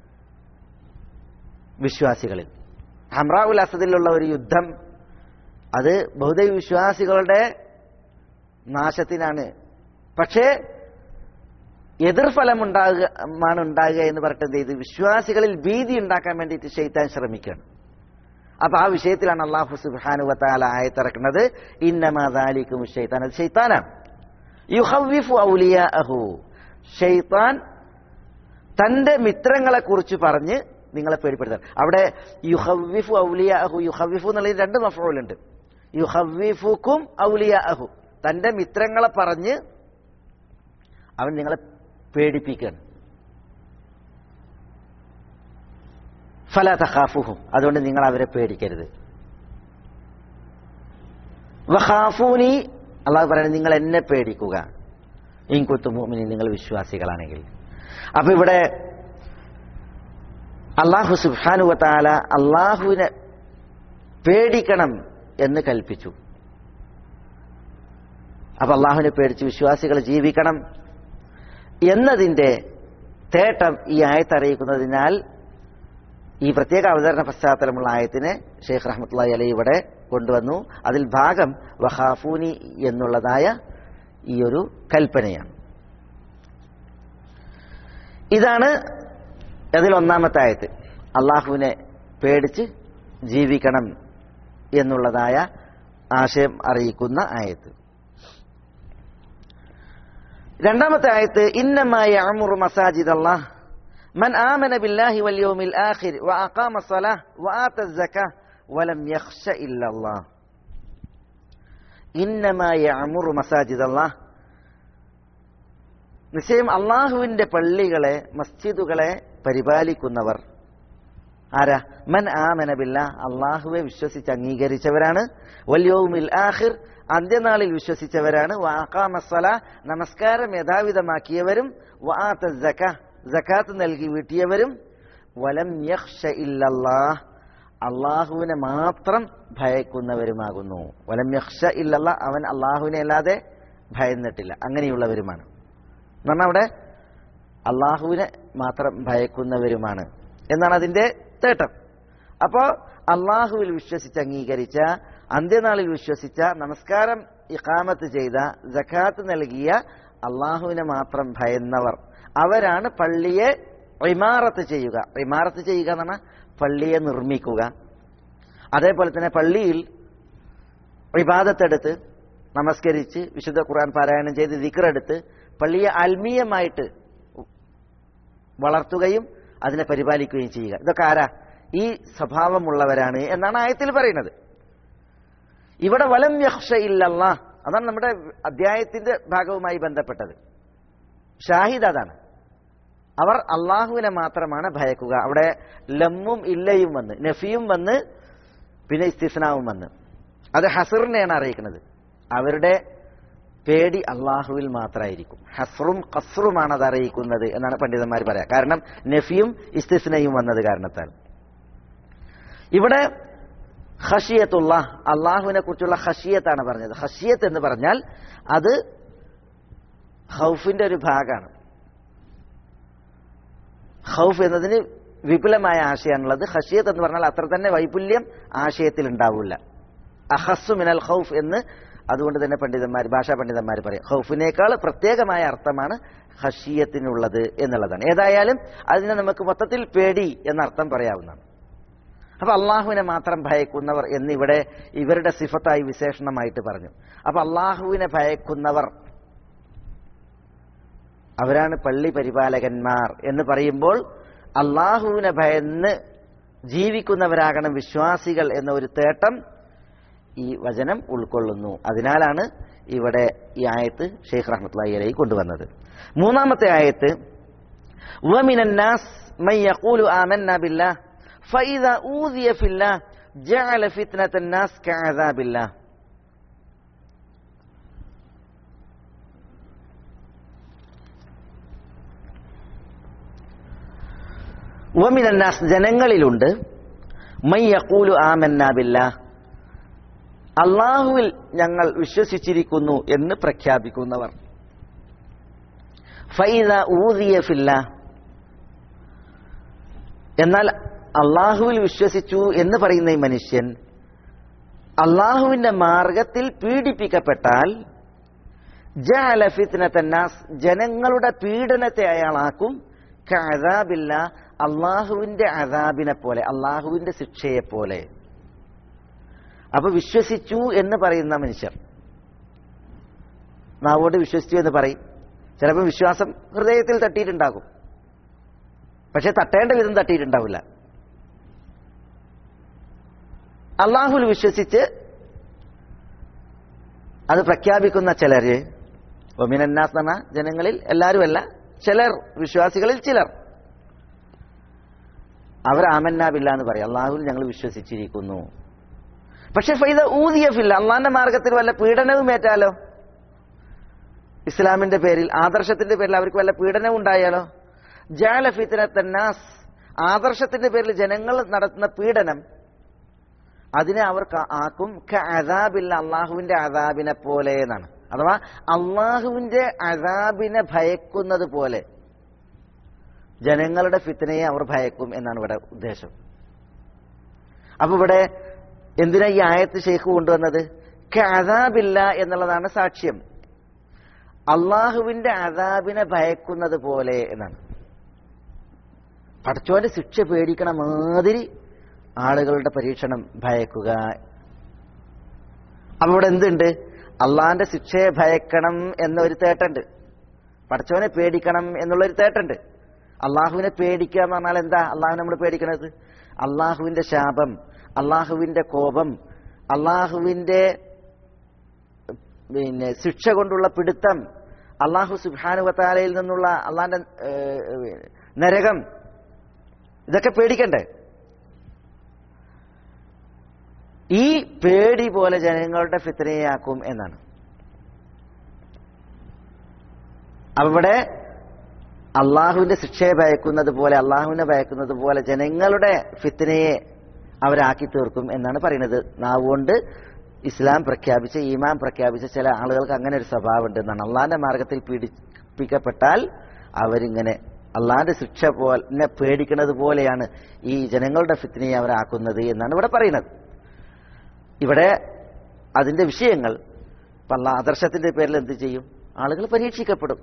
വിശ്വാസികളിൽ ഹംറാവുൽ അസദിലുള്ള ഒരു യുദ്ധം അത് ബഹുദൈവ വിശ്വാസികളുടെ നാശത്തിനാണ് പക്ഷേ എതിർഫലം ഉണ്ടാകുക ആണ് ഉണ്ടാകുക എന്ന് പറഞ്ഞിട്ട് എന്ത് ചെയ്ത് വിശ്വാസികളിൽ ഭീതി ഉണ്ടാക്കാൻ വേണ്ടിയിട്ട് ഷെയ്ത്താൻ ശ്രമിക്കുകയാണ് അപ്പൊ ആ വിഷയത്തിലാണ് അള്ളാഹു സുബാനുവത്താല ആയത്തിറക്കുന്നത് ഇന്നമാലിക്കും ഷെയ്ത്താൻ അത് ഷെയ്ത്താനാണ് യുഹവിഫു ഔലിയ അഹു ഷെയ്ത്താൻ തന്റെ മിത്രങ്ങളെ കുറിച്ച് പറഞ്ഞ് നിങ്ങളെ പേടിപ്പെടുത്താൻ അവിടെ യുഹവിഫു ഔലിയ അഹു യുഹവിഫു എന്നുള്ളതിന് രണ്ട് മഫറുണ്ട് യുഹവിഫുക്കും ഔലിയ അഹു തന്റെ മിത്രങ്ങളെ പറഞ്ഞ് അവൻ നിങ്ങളെ പേടിപ്പിക്കുകയാണ് ഫല തഖാഫുഹും അതുകൊണ്ട് നിങ്ങൾ അവരെ പേടിക്കരുത് വഖാഫൂനി അള്ളാഹു പറയുന്നത് നിങ്ങൾ എന്നെ പേടിക്കുക ഇൻകുത്തു മുഅ്മിനി നിങ്ങൾ വിശ്വാസികളാണെങ്കിൽ അപ്പൊ ഇവിടെ അള്ളാഹു സുബ്ഹാനുവതാല അള്ളാഹുവിനെ പേടിക്കണം എന്ന് കൽപ്പിച്ചു അപ്പൊ അള്ളാഹുവിനെ പേടിച്ച് വിശ്വാസികൾ ജീവിക്കണം എന്നതിന്റെ തേട്ടം ഈ ആയത്തറിയിക്കുന്നതിനാൽ ഈ പ്രത്യേക അവതരണ പശ്ചാത്തലമുള്ള ആയത്തിനെ ഷെയ്ഖ് റഹ്മത്തുള്ളി അലി ഇവിടെ കൊണ്ടുവന്നു അതിൽ ഭാഗം വഹാഫൂനി എന്നുള്ളതായ ഈ ഒരു കൽപ്പനയാണ് ഇതാണ് അതിൽ ഒന്നാമത്തെ ആയത്ത് അള്ളാഹുവിനെ പേടിച്ച് ജീവിക്കണം എന്നുള്ളതായ ആശയം അറിയിക്കുന്ന ആയത്ത് രണ്ടാമത്തെ ആയത്ത് ഇന്നമായ അമുറു മസാജിദ് അള്ളാഹ് من آمن بالله واليوم الآخر وأقام الصلاة وآتى الزكاة ولم يخش إلا الله إنما يعمر مساجد الله നിശ്ചയം അള്ളാഹുവിന്റെ പള്ളികളെ മസ്ജിദുകളെ പരിപാലിക്കുന്നവർ ആരാ മൻ ആമന ബില്ല അള്ളാഹുവെ വിശ്വസിച്ച് അംഗീകരിച്ചവരാണ് വല്യോമിൽ ആഹിർ അന്ത്യനാളിൽ വിശ്വസിച്ചവരാണ് വാക്കാമസ്വല നമസ്കാരം യഥാവിധമാക്കിയവരും വാത്ത ജക്ക ജക്കാത്ത് നൽകി വീട്ടിയവരും വലം യഹ്ഷ ഇല്ലല്ലാഹ് അള്ളാഹുവിനെ മാത്രം ഭയക്കുന്നവരുമാകുന്നു വലം യഹ്ഷ ഇല്ലല്ല അവൻ അള്ളാഹുവിനെ അല്ലാതെ ഭയന്നിട്ടില്ല അങ്ങനെയുള്ളവരുമാണ് എന്ന് പറഞ്ഞാൽ അവിടെ അള്ളാഹുവിനെ മാത്രം ഭയക്കുന്നവരുമാണ് എന്നാണ് അതിന്റെ തേട്ടം അപ്പോ അള്ളാഹുവിൽ വിശ്വസിച്ച് അംഗീകരിച്ച അന്ത്യനാളിൽ വിശ്വസിച്ച നമസ്കാരം ഇഖാമത്ത് ചെയ്ത ജക്കാത്ത് നൽകിയ അള്ളാഹുവിനെ മാത്രം ഭയന്നവർ അവരാണ് പള്ളിയെ ഇമാറത്ത് ചെയ്യുക ഇമാറത്ത് ചെയ്യുക എന്ന് പറഞ്ഞാൽ പള്ളിയെ നിർമ്മിക്കുക അതേപോലെ തന്നെ പള്ളിയിൽ വിവാദത്തെടുത്ത് നമസ്കരിച്ച് വിശുദ്ധ ഖുർആൻ പാരായണം ചെയ്ത് ദിക്റെടുത്ത് പള്ളിയെ ആത്മീയമായിട്ട് വളർത്തുകയും അതിനെ പരിപാലിക്കുകയും ചെയ്യുക ഇതൊക്കെ ആരാ ഈ സ്വഭാവമുള്ളവരാണ് എന്നാണ് ആയത്തിൽ പറയുന്നത് ഇവിടെ വലം യഹ്ഷ ഇല്ലല്ല അതാണ് നമ്മുടെ അധ്യായത്തിന്റെ ഭാഗവുമായി ബന്ധപ്പെട്ടത് ഷാഹിദ് അതാണ് അവർ അള്ളാഹുവിനെ മാത്രമാണ് ഭയക്കുക അവിടെ ലമ്മും ഇല്ലയും വന്ന് നഫിയും വന്ന് പിന്നെ ഇസ്തിസ്നാവും വന്ന് അത് ഹസറിനെയാണ് അറിയിക്കുന്നത് അവരുടെ പേടി അള്ളാഹുവിൽ മാത്രമായിരിക്കും ഹസ്റും ഖസ്റുമാണ് അത് അറിയിക്കുന്നത് എന്നാണ് പണ്ഡിതന്മാർ പറയാം കാരണം നഫിയും ഇസ്തിസ്നയും വന്നത് കാരണത്താൽ ഇവിടെ ഹഷിയത്തുള്ള അള്ളാഹുവിനെ കുറിച്ചുള്ള ഹഷിയത്താണ് പറഞ്ഞത് ഹഷിയത്ത് എന്ന് പറഞ്ഞാൽ അത് ഹൗഫിന്റെ ഒരു ഭാഗമാണ് ഹൗഫ് എന്നതിന് വിപുലമായ ആശയമാണുള്ളത് ഹഷിയത്ത് എന്ന് പറഞ്ഞാൽ അത്ര തന്നെ വൈപുല്യം ആശയത്തിൽ ഉണ്ടാവില്ല അഹസ്സു മിനൽ ഹൗഫ് എന്ന് അതുകൊണ്ട് തന്നെ പണ്ഡിതന്മാർ ഭാഷാ പണ്ഡിതന്മാർ പറയും ഹൗഫിനേക്കാൾ പ്രത്യേകമായ അർത്ഥമാണ് ഹഷിയത്തിനുള്ളത് എന്നുള്ളതാണ് ഏതായാലും അതിനെ നമുക്ക് മൊത്തത്തിൽ പേടി എന്നർത്ഥം പറയാവുന്നതാണ് അപ്പൊ അള്ളാഹുവിനെ മാത്രം ഭയക്കുന്നവർ എന്നിവിടെ ഇവരുടെ സിഫത്തായി വിശേഷണമായിട്ട് പറഞ്ഞു അപ്പൊ അള്ളാഹുവിനെ ഭയക്കുന്നവർ അവരാണ് പള്ളി പരിപാലകന്മാർ എന്ന് പറയുമ്പോൾ അള്ളാഹുവിനെ ഭയന്ന് ജീവിക്കുന്നവരാകണം വിശ്വാസികൾ എന്ന ഒരു തേട്ടം ഈ വചനം ഉൾക്കൊള്ളുന്നു അതിനാലാണ് ഇവിടെ ഈ ആയത്ത് ഷെയ്ഖ് റഹ്മത്തുള്ളാഹി അലൈഹി കൊണ്ടുവന്നത് മൂന്നാമത്തെ ആയത്ത് ومن الناس من يقول آمنا بالله فإذا أوذي في الله جعل فتنة الناس كعذاب الله ومن الناس ജനങ്ങളിലുണ്ട് മൈ യഖൂലു ആമന്ന ബില്ലാഹ് അള്ളാഹുവിൽ ഞങ്ങൾ വിശ്വസിച്ചിരിക്കുന്നു എന്ന് പ്രഖ്യാപിക്കുന്നവർ ഫൈദ ഊദിയ ഫില്ല എന്നാൽ അള്ളാഹുവിൽ വിശ്വസിച്ചു എന്ന് പറയുന്ന ഈ മനുഷ്യൻ അള്ളാഹുവിന്റെ മാർഗത്തിൽ പീഡിപ്പിക്കപ്പെട്ടാൽ ജഅല ഫിത്നത്തന്നാസ് ജനങ്ങളുടെ പീഡനത്തെ അയാളാക്കും കഅദാബില്ല അള്ളാഹുവിന്റെ അദാബിനെ പോലെ അള്ളാഹുവിന്റെ ശിക്ഷയെ പോലെ അപ്പൊ വിശ്വസിച്ചു എന്ന് പറയുന്ന മനുഷ്യർ നാവോട് വിശ്വസിച്ചു എന്ന് പറയും ചിലപ്പോൾ വിശ്വാസം ഹൃദയത്തിൽ തട്ടിയിട്ടുണ്ടാകും പക്ഷെ തട്ടേണ്ട വിധം തട്ടിയിട്ടുണ്ടാവില്ല അള്ളാഹുൽ വിശ്വസിച്ച് അത് പ്രഖ്യാപിക്കുന്ന ചിലര് ഒമിനന്നാസ് എന്ന് പറഞ്ഞ ജനങ്ങളിൽ എല്ലാവരുമല്ല ചിലർ വിശ്വാസികളിൽ ചിലർ അവർ ആമന്നാബില്ല എന്ന് പറയും അള്ളാഹുൽ ഞങ്ങൾ വിശ്വസിച്ചിരിക്കുന്നു പക്ഷെ ഫൈദ ഊതിയഫില്ല അള്ളാന്റെ മാർഗത്തിൽ വല്ല പീഡനവും ഏറ്റാലോ ഇസ്ലാമിന്റെ പേരിൽ ആദർശത്തിന്റെ പേരിൽ അവർക്ക് വല്ല പീഡനവും ഉണ്ടായാലോ ജാല ഫിത്തനത്തന്നാസ് ആദർശത്തിന്റെ പേരിൽ ജനങ്ങൾ നടത്തുന്ന പീഡനം അതിനെ അവർക്ക് ആക്കും അതാബില്ല അള്ളാഹുവിന്റെ അതാബിനെ പോലെ എന്നാണ് അഥവാ അള്ളാഹുവിന്റെ അതാബിനെ ഭയക്കുന്നത് പോലെ ജനങ്ങളുടെ ഫിത്തനയെ അവർ ഭയക്കും എന്നാണ് ഇവിടെ ഉദ്ദേശം അപ്പൊ ഇവിടെ എന്തിനാ ഈ ആയത്ത് ഷെയ്ഖ് കൊണ്ടുവന്നത് അതാബില്ല എന്നുള്ളതാണ് സാക്ഷ്യം അള്ളാഹുവിന്റെ അതാബിനെ ഭയക്കുന്നത് പോലെ എന്നാണ് പഠിച്ചോന്റെ ശിക്ഷ പേടിക്കണ മാതിരി ആളുകളുടെ പരീക്ഷണം ഭയക്കുക അപ്പൊ ഇവിടെ എന്തുണ്ട് അള്ളാന്റെ ശിക്ഷയെ ഭയക്കണം എന്നൊരു തേട്ടുണ്ട് പഠിച്ചവനെ പേടിക്കണം എന്നുള്ളൊരു തേട്ടുണ്ട് അള്ളാഹുവിനെ പേടിക്കുക എന്ന് പറഞ്ഞാൽ എന്താ അള്ളാഹു നമ്മൾ പേടിക്കണത് അള്ളാഹുവിന്റെ ശാപം അള്ളാഹുവിന്റെ കോപം അള്ളാഹുവിന്റെ പിന്നെ ശിക്ഷ കൊണ്ടുള്ള പിടുത്തം അള്ളാഹു സുബാനുവത്താലയിൽ നിന്നുള്ള അള്ളാന്റെ നരകം ഇതൊക്കെ പേടിക്കണ്ടേ ഈ പേടി പോലെ ജനങ്ങളുടെ ഫിത്തനയാക്കും എന്നാണ് അവിടെ അള്ളാഹുവിന്റെ ശിക്ഷയെ ഭയക്കുന്നത് പോലെ അള്ളാഹുവിനെ ഭയക്കുന്നത് പോലെ ജനങ്ങളുടെ ഫിത്തനയെ അവരാക്കി തീർക്കും എന്നാണ് പറയുന്നത് നാവുകൊണ്ട് ഇസ്ലാം പ്രഖ്യാപിച്ച ഈമാൻ പ്രഖ്യാപിച്ച ചില ആളുകൾക്ക് അങ്ങനെ ഒരു സ്വഭാവമുണ്ട് എന്നാണ് അള്ളാന്റെ മാർഗത്തിൽ പീഡിപ്പിക്കപ്പെട്ടാൽ അവരിങ്ങനെ അള്ളാന്റെ ശിക്ഷ പോലെ പേടിക്കുന്നത് പോലെയാണ് ഈ ജനങ്ങളുടെ ഫിത്തിനെ അവരാക്കുന്നത് എന്നാണ് ഇവിടെ പറയുന്നത് ഇവിടെ അതിന്റെ വിഷയങ്ങൾ പല ആദർശത്തിന്റെ പേരിൽ എന്ത് ചെയ്യും ആളുകൾ പരീക്ഷിക്കപ്പെടും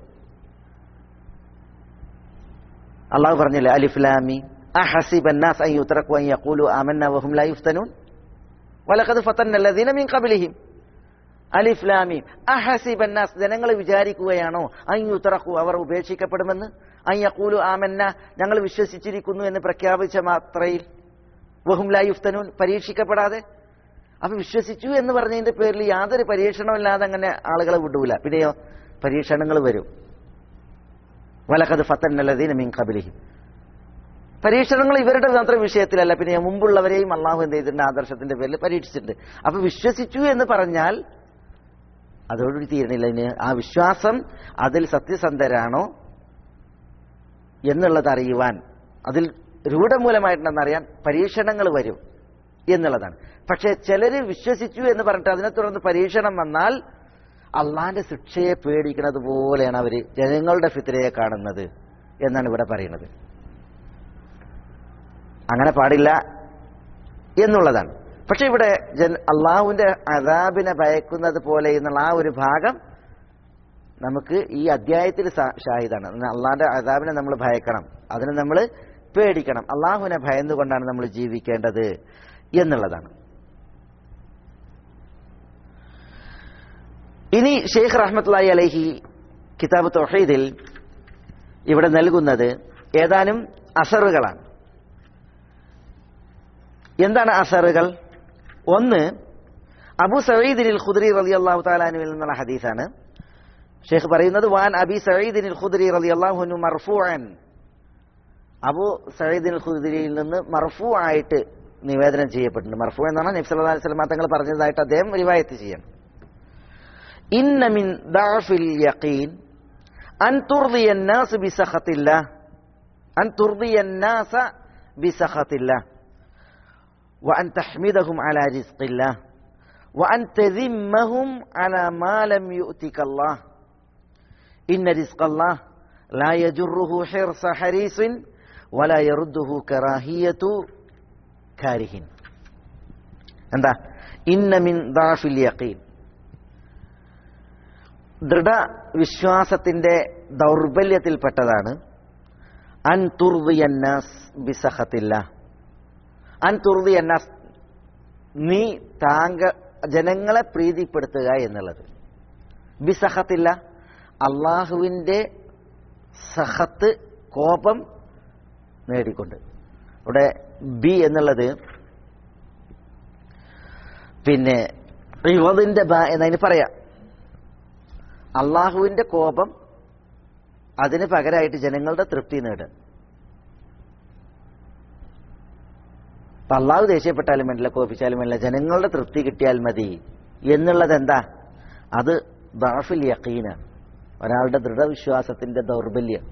അള്ളാഹു പറഞ്ഞില്ലേ അലിഫ്ലാമി أحسب الناس أن يتركوا أن يقولوا آمنا وهم لا يفتنون ولقد فتنا الذين من قبلهم അലിഫ് ലാമീം അഹസിബ് അന്നാസ് ജനങ്ങൾ വിചാരിക്കുകയാണോ അയ്യുത്തറക്കു അവർ ഉപേക്ഷിക്കപ്പെടുമെന്ന് അയ്യക്കൂലു ആമന്ന ഞങ്ങൾ വിശ്വസിച്ചിരിക്കുന്നു എന്ന് പ്രഖ്യാപിച്ച മാത്രയിൽ വഹും ലാ യുഫ്തനൂൻ പരീക്ഷിക്കപ്പെടാതെ അപ്പൊ വിശ്വസിച്ചു എന്ന് പറഞ്ഞതിന്റെ പേരിൽ യാതൊരു പരീക്ഷണമില്ലാതെ അങ്ങനെ ആളുകളെ വിടൂല പിന്നെയോ പരീക്ഷണങ്ങൾ വരും വലക്കത് ഫത്തന്നല്ലതീന മീൻ കബിലിഹിം പരീക്ഷണങ്ങൾ ഇവരുടെ മാത്രം വിഷയത്തിലല്ല പിന്നെ മുമ്പുള്ളവരെയും അള്ളാഹു എന്ത് ചെയ്തിട്ടുണ്ട് ആദർശത്തിന്റെ പേരിൽ പരീക്ഷിച്ചിട്ടുണ്ട് അപ്പൊ വിശ്വസിച്ചു എന്ന് പറഞ്ഞാൽ അതോടുകൂടി തീരണില്ല ഇതിന് ആ വിശ്വാസം അതിൽ സത്യസന്ധരാണോ എന്നുള്ളത് അറിയുവാൻ അതിൽ രൂഢമൂലമായിട്ടുണ്ടെന്നറിയാൻ പരീക്ഷണങ്ങൾ വരും എന്നുള്ളതാണ് പക്ഷെ ചിലര് വിശ്വസിച്ചു എന്ന് പറഞ്ഞിട്ട് അതിനെ തുടർന്ന് പരീക്ഷണം വന്നാൽ അള്ളാന്റെ ശിക്ഷയെ പേടിക്കുന്നത് പോലെയാണ് അവര് ജനങ്ങളുടെ ഫിത്തിരയെ കാണുന്നത് എന്നാണ് ഇവിടെ പറയുന്നത് അങ്ങനെ പാടില്ല എന്നുള്ളതാണ് പക്ഷെ ഇവിടെ ജൻ അള്ളാഹുവിന്റെ അതാബിനെ ഭയക്കുന്നത് പോലെ എന്നുള്ള ആ ഒരു ഭാഗം നമുക്ക് ഈ അധ്യായത്തിൽ ഷാഹിദാണ് അള്ളാഹിന്റെ അതാബിനെ നമ്മൾ ഭയക്കണം അതിന് നമ്മൾ പേടിക്കണം അള്ളാഹുവിനെ ഭയന്നുകൊണ്ടാണ് നമ്മൾ ജീവിക്കേണ്ടത് എന്നുള്ളതാണ് ഇനി ഷെയ്ഖ് റഹ്മത്തുള്ളി അലഹി കിതാബ് തൊഹീദിൽ ഇവിടെ നൽകുന്നത് ഏതാനും അസറുകളാണ് എന്താണ് അസറുകൾ ഒന്ന് അബു സഈദിനിൽ ഖുദ്രി റളിയല്ലാഹു തആലാനുവിൽ നിന്നുള്ള ഹദീസാണ് ഷെയ്ഖ് പറയുന്നത് വാൻ അബി സഈദിനിൽ ഖുദ്രി റളിയല്ലാഹു അൻഹു മർഫൂഅൻ അബു സഈദിനിൽ ഖുദ്രിയിൽ നിന്ന് മർഫൂ ആയിട്ട് നിവേദനം ചെയ്യപ്പെട്ടിട്ടുണ്ട് മർഫൂ എന്ന് പറഞ്ഞാൽ നബി സല്ലല്ലാഹു അലൈഹി വസല്ലം തങ്ങൾ പറഞ്ഞതായിട്ട് അദ്ദേഹം റിവായത്ത് ചെയ്യണം ഇന്ന മിൻ ദഅഫിൽ യഖീൻ അൻ തുർദിയ الناس بسخط الله أن ترضي الناس بسخط الله وأن تحمدهم على رزق الله وأن تذمهم على ما لم يؤتك الله إن رزق الله لا يجره حرص حريص ولا يرده كراهية كاره എന്താ ഇന്ന മിൻ ദാഫിൽ യഖീൻ ദൃഢവിശ്വാസത്തിന്റെ ദൗർബല്യത്തിൽപ്പെട്ടതാണ് അൻ തുർദിയന്നാസ് ബിസഹത്തില്ല അൻ തുർദിയന്നാസ് നീ താങ്ക ജനങ്ങളെ പ്രീതിപ്പെടുത്തുക എന്നുള്ളത് ബിസഹത്തില്ല അള്ളാഹുവിന്റെ സഹത്ത് കോപം നേടിക്കൊണ്ട് ഇവിടെ ബി എന്നുള്ളത് പിന്നെ ഇവതിന്റെ ബ എന്നതിന് പറയാം അള്ളാഹുവിന്റെ കോപം അതിന് പകരമായിട്ട് ജനങ്ങളുടെ തൃപ്തി നേടുക അപ്പൊ അള്ളാഹു ദേഷ്യപ്പെട്ടാലും വേണ്ടില്ല കോപിച്ചാലും വേണ്ടില്ല ജനങ്ങളുടെ തൃപ്തി കിട്ടിയാൽ മതി എന്നുള്ളത് എന്താ അത് ദാഫിൽ യക്കീനാണ് ഒരാളുടെ ദൃഢവിശ്വാസത്തിന്റെ ദൗർബല്യം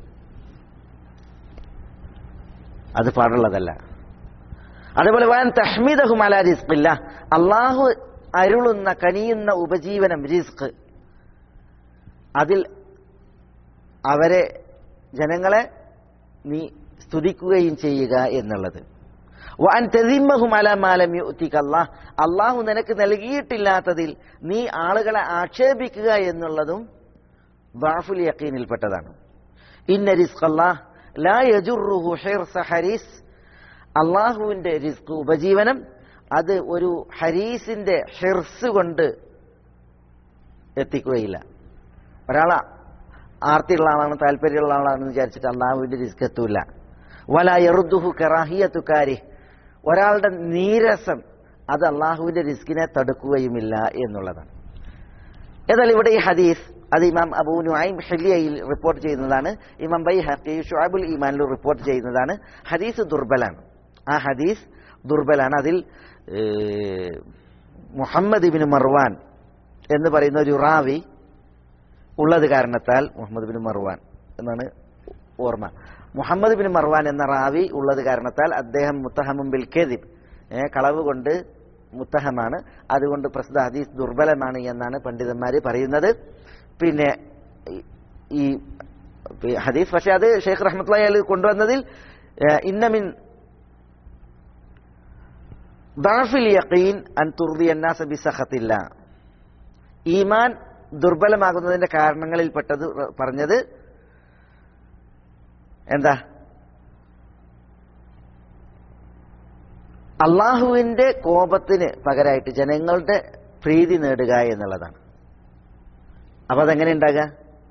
അത് പാടുള്ളതല്ല അതുപോലെ വാൻ തഹ്മീദഹും അല റിസ്ഖില്ല അള്ളാഹു അരുളുന്ന കനിയുന്ന ഉപജീവനം റിസ്ക് അതിൽ അവരെ ജനങ്ങളെ നീ സ്തുതിക്കുകയും ചെയ്യുക എന്നുള്ളത് വാൻ തെതിമ്മഹും അല മാലം യുത്തിക്കല്ലാ അള്ളാഹു നിനക്ക് നൽകിയിട്ടില്ലാത്തതിൽ നീ ആളുകളെ ആക്ഷേപിക്കുക എന്നുള്ളതും ബാഫുൽ യക്കീനിൽപ്പെട്ടതാണ് ഇന്ന റിസ്ക് അല്ലാഹ് ലാ യജുറുഹു ഹിർസ ഹരീസ് അള്ളാഹുവിന്റെ റിസ്ക് ഉപജീവനം അത് ഒരു ഹരീസിന്റെ ഹിർസ് കൊണ്ട് എത്തിക്കുകയില്ല ഒരാളെ ആർത്തിയുള്ള ആളാണ് താല്പര്യമുള്ള ആളാണെന്ന് വിചാരിച്ചിട്ട് അള്ളാഹുവിന്റെ റിസ്ക് എത്തൂല വല യറുദ്ദുഹു കറാഹിയത്തുക്കാരി ഒരാളുടെ നീരസം അത് അള്ളാഹുവിന്റെ റിസ്കിനെ തടുക്കുകയുമില്ല എന്നുള്ളതാണ് എന്നാൽ ഇവിടെ ഈ ഹദീസ് അത് ഇമാം അബൂ നുഐം ഹെലിയയിൽ റിപ്പോർട്ട് ചെയ്യുന്നതാണ് ഇമാം ബൈ ഹക്കി ഷുഅബുൽ ഈമാനിൽ റിപ്പോർട്ട് ചെയ്യുന്നതാണ് ഹദീസ് ദുർബലാണ് ആ ഹദീസ് ദുർബലാണ് അതിൽ ഏഹ്, മുഹമ്മദ് ഇബിൻ മർവാൻ എന്ന് പറയുന്ന ഒരു റാവി ഉള്ളത് കാരണത്താൽ മുഹമ്മദ് ബിൻ മർവാൻ എന്നാണ് ഓർമ്മ മുഹമ്മദ് ബിൻ മർവാൻ എന്ന റാവി ഉള്ളത് കാരണത്താൽ അദ്ദേഹം മുത്തഹമും ബിൽ കെദിബ് ഏ, കളവ് കൊണ്ട് മുത്തഹമാണ് അതുകൊണ്ട് പ്രസിദ്ധ ഹദീസ് ദുർബലമാണ് എന്നാണ് പണ്ഡിതന്മാർ പറയുന്നത് പിന്നെ ഈ- ഈ ഈ ഹദീസ് പക്ഷെ അത് ഷെയ്ഖ് റഹ്മത്തുള്ളാഹി അലി കൊണ്ടുവന്നതിൽ ഏ, ഇന്നമിൻ ദാഫിൽ യഖീൻ അൻ തുർദിയന്നാസ ബിസഖത്തില്ല ഈമാൻ ദുർബലമാകുന്നതിന്റെ കാരണങ്ങളിൽപ്പെട്ടത് പറഞ്ഞത് എന്താ അള്ളാഹുവിന്റെ കോപത്തിന് പകരമായിട്ട് ജനങ്ങളുടെ പ്രീതി നേടുക എന്നുള്ളതാണ് അപ്പൊ അതെങ്ങനെ ഉണ്ടാകുക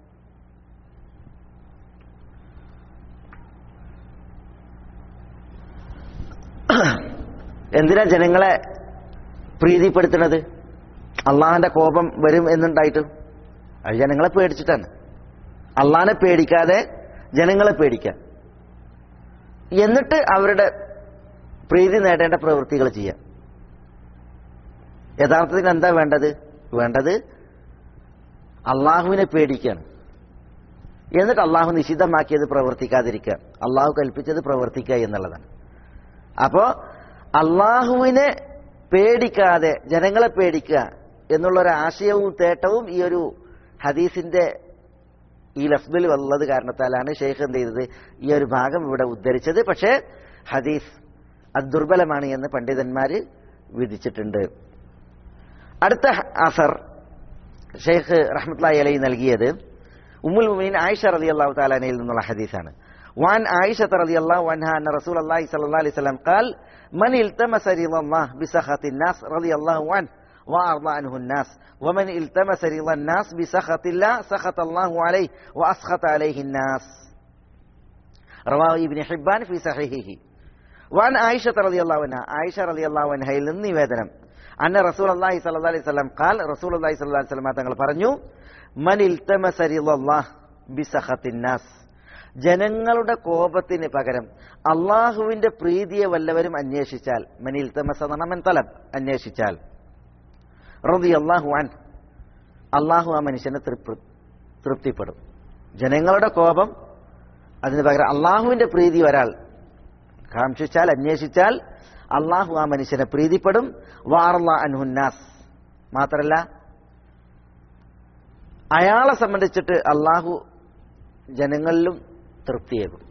എന്തിനാ ജനങ്ങളെ പ്രീതിപ്പെടുത്തുന്നത് അള്ളാഹിന്റെ കോപം വരും എന്നുണ്ടായിട്ട് അത് ജനങ്ങളെ പേടിച്ചിട്ടാണ് അള്ളാഹിനെ പേടിക്കാതെ ജനങ്ങളെ പേടിക്കാൻ എന്നിട്ട് അവരുടെ പ്രീതി നേടേണ്ട പ്രവൃത്തികൾ ചെയ്യാം യഥാർത്ഥത്തിൽ എന്താ വേണ്ടത് വേണ്ടത് അള്ളാഹുവിനെ പേടിക്കുകയാണ് എന്നിട്ട് അള്ളാഹു നിഷിദ്ധമാക്കിയത് പ്രവർത്തിക്കാതിരിക്കുക അള്ളാഹു കൽപ്പിച്ചത് പ്രവർത്തിക്കുക എന്നുള്ളതാണ് അപ്പോ അള്ളാഹുവിനെ പേടിക്കാതെ ജനങ്ങളെ പേടിക്കുക എന്നുള്ള ഒരു ആശയവും തേട്ടവും ഈ ഒരു ഹദീസിന്റെ ഈ ലഫ്ദിൽ വന്നത് കാരണത്താലാണ് ഷെയ്ഖ് എന്ത് ചെയ്തത് ഈ ഒരു ഭാഗം ഇവിടെ ഉദ്ധരിച്ചത് പക്ഷേ ഹദീസ് അത് ദുർബലമാണ് എന്ന് പണ്ഡിതന്മാര് വിധിച്ചിട്ടുണ്ട് അടുത്ത അസർ ഷെയ്ഖ് റഹ്മത്ലായി അലൈ നൽകിയത് ഉമ്മുൽ മുമീൻ ആയിഷ റതി അള്ളാഹു താലാനയിൽ നിന്നുള്ള ഹദീസാണ് وعن عائشة رضي الله عنها أن رسول الله صلى الله عليه وسلم قال من التمس رضا الله بسخط الناس رضي الله عنه وأرضى عنه الناس ومن التمس رضا الناس بسخط الله سخط الله عليه وأسخط عليه الناس رواه ابن حبان في صحيحه وعن عائشة رضي الله عنها عائشة رضي الله عنها നിന്ന് നിവേദനം അന്ന റസൂൽ അള്ളാഹി സല്ലല്ലാഹു അലൈഹി വസല്ലം ഖാൽ റസൂൽ അള്ളാഹി സല്ലല്ലാഹു അലൈഹി വസല്ലം തങ്ങൾ പറഞ്ഞു മൻ ഇൽതമസ റിളല്ലാഹ് ബിസഖത്തിൻ നാസ് ജനങ്ങളുടെ കോപത്തിന് പകരം അള്ളാഹുവിന്റെ പ്രീതിയെ വല്ലവരും അന്വേഷിച്ചാൽ മൻ ഇൽതമസ എന്ന് പറഞ്ഞാൽ മൻ തലബ് അന്വേഷിച്ചാൽ റളിയല്ലാഹു അൻ അള്ളാഹു ആ മനുഷ്യനെ തൃപ്തി- തൃപ്തിപ്പെടും ജനങ്ങളുടെ കോപം അതിന് പകരം അള്ളാഹുവിന്റെ പ്രീതി ഒരാൾ കാംക്ഷിച്ചാൽ അന്വേഷിച്ചാൽ അള്ളാഹു ആ മനുഷ്യനെ പ്രീതിപ്പെടും വാർല അൻഹുന്നാസ് മാത്രല്ല അയാളെ സംബന്ധിച്ചിട്ട് അള്ളാഹു ജനങ്ങളിലും തൃപ്തിയേകും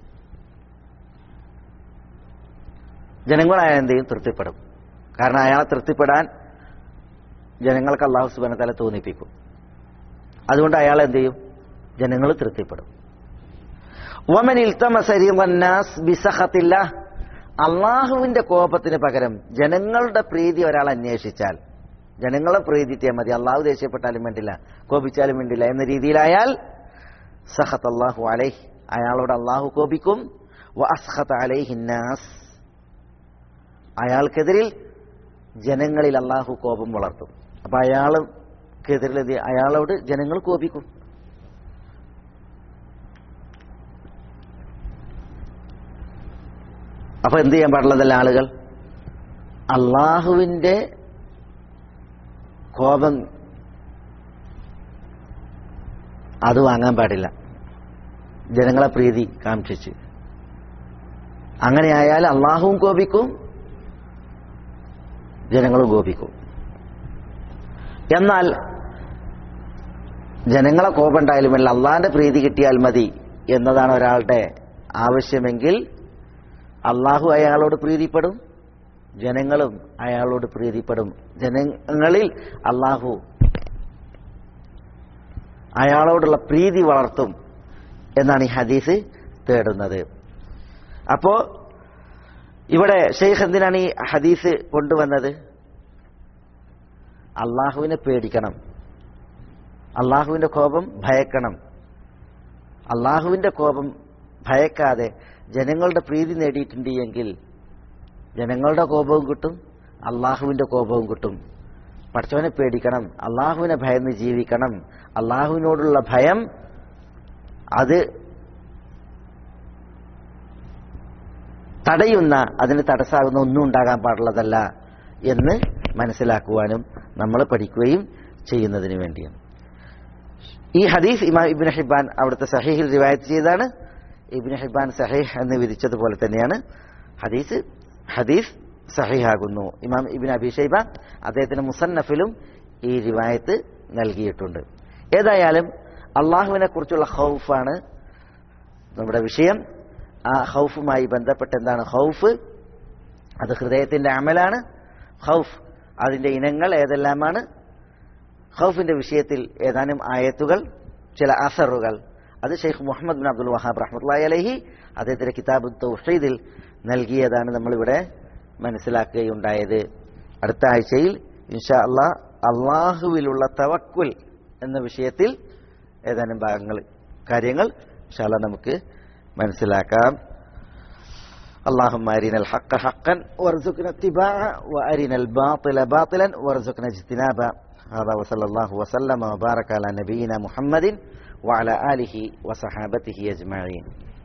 ജനങ്ങളായ എന്ത് ചെയ്യും തൃപ്തിപ്പെടും കാരണം അയാളെ തൃപ്തിപ്പെടാൻ ജനങ്ങൾക്ക് അള്ളാഹു സുബാന തല തോന്നിപ്പിക്കും അതുകൊണ്ട് അയാൾ എന്ത് ചെയ്യും ജനങ്ങൾ തൃപ്തിപ്പെടും വമൻ ഇൽത്തമസ റിളന്നാസ് ബിസഖത്തില്ല അള്ളാഹുവിന്റെ കോപത്തിന് പകരം ജനങ്ങളുടെ പ്രീതി ഒരാൾ അന്വേഷിച്ചാൽ ജനങ്ങളെ പ്രീതിറ്റേ മതി അള്ളാഹു ദേഷ്യപ്പെട്ടാലും വേണ്ടില്ല കോപിച്ചാലും വേണ്ടില്ല എന്ന രീതിയിലായാൽ സഹത്ത് അള്ളാഹു അലൈഹ് അയാളോട് അള്ളാഹു കോപിക്കും വ അസ്ഹത്ത് അലൈഹിന്നാസ് അയാൾക്കെതിരിൽ ജനങ്ങളിൽ അള്ളാഹു കോപം വളർത്തും അപ്പൊ അയാൾക്കെതിരിൽ എന്ത് ചെയ്യും? അയാളോട് ജനങ്ങൾ കോപിക്കും അപ്പൊ എന്ത് ചെയ്യാൻ പാടുള്ളതല്ല ആളുകൾ അള്ളാഹുവിന്റെ കോപം അത് വാങ്ങാൻ പാടില്ല ജനങ്ങളെ പ്രീതി കാക്ഷിച്ച് അങ്ങനെയായാൽ അള്ളാഹുവും കോപിക്കും ജനങ്ങളും കോപിക്കും എന്നാൽ ജനങ്ങളെ കോപം ഉണ്ടായാലും അല്ല അള്ളാഹിന്റെ പ്രീതി കിട്ടിയാൽ മതി എന്നതാണ് ഒരാളുടെ ആവശ്യമെങ്കിൽ അള്ളാഹു അയാളോട് പ്രീതിപ്പെടും ജനങ്ങളും അയാളോട് പ്രീതിപ്പെടും ജനങ്ങളിൽ അള്ളാഹു അയാളോടുള്ള പ്രീതി വളർത്തും എന്നാണ് ഈ ഹദീസ് തേടുന്നത് അപ്പോ ഇവിടെ ഷെയ്ഖ് എന്തിനാണ് ഈ ഹദീസ് കൊണ്ടുവന്നത് അള്ളാഹുവിനെ പേടിക്കണം അള്ളാഹുവിന്റെ കോപം ഭയക്കണം അള്ളാഹുവിന്റെ കോപം ഭയക്കാതെ ജനങ്ങളുടെ പ്രീതി നേടിയിട്ടുണ്ട് എങ്കിൽ ജനങ്ങളുടെ കോപവും കിട്ടും അള്ളാഹുവിന്റെ കോപവും കിട്ടും പഠിച്ചവനെ പേടിക്കണം അള്ളാഹുവിനെ ഭയന്ന് ജീവിക്കണം അള്ളാഹുവിനോടുള്ള ഭയം അത് തടയുന്ന അതിന് തടസ്സാകുന്ന ഒന്നും ഉണ്ടാകാൻ പാടുള്ളതല്ല എന്ന് മനസ്സിലാക്കുവാനും നമ്മൾ പഠിക്കുകയും ചെയ്യുന്നതിന് വേണ്ടിയാണ് ഈ ഹദീസ് ഇമാം ഇബിൻ ഹിബാൻ അവിടുത്തെ സഹീഹിൽ റിവായത്ത് ചെയ്താണ് ഇബിൻ ഹിബാൻ സഹീഹ് എന്ന് വിധിച്ചതുപോലെ തന്നെയാണ് ഹദീസ് ഹദീസ് സഹീഹാകുന്നു ഇമാം ഇബിൻ അബി ഷൈബ അദ്ദേഹത്തിന്റെ മുസന്നഫിലും ഈ റിവായത്ത് നൽകിയിട്ടുണ്ട് ഏതായാലും അള്ളാഹുവിനെ കുറിച്ചുള്ള ഹൗഫാണ് നമ്മുടെ വിഷയം ആ ഹൗഫുമായി ബന്ധപ്പെട്ട് എന്താണ് ഹൗഫ് അത് ഹൃദയത്തിന്റെ അമലാണ് ഹൗഫ് അതിന്റെ ഇനങ്ങൾ ഏതെല്ലാമാണ് ഹൗഫിന്റെ വിഷയത്തിൽ ഏതാനും ആയത്തുകൾ ചില അസറുകൾ അത് Sheikh Muhammad bin Abdul Wahhab റഹ്മത്തുള്ളാഹി അലൈഹി അദ്ദേഹത്തിന്റെ കിതാബ് തൗഹീദിൽ നൽകിയതാണ് നമ്മളിവിടെ മനസ്സിലാക്കുകയുണ്ടായത് അടുത്ത ആഴ്ചയിൽ ഇൻഷാ അള്ളാ അള്ളാഹുവിലുള്ള തവക്കുൽ എന്ന വിഷയത്തിൽ ഏതാനും ഭാഗങ്ങൾ കാര്യങ്ങൾ ഇൻഷാ അള്ളാ നമുക്ക് മനസ്സിലാക്കാം اللهم أرنا الحق حقا وارزقنا اتباعه وأرنا الباطل باطلا وارزقنا اجتنابه هذا وصلى الله وسلم وبارك على نبينا محمد وعلى آله وصحابته أجمعين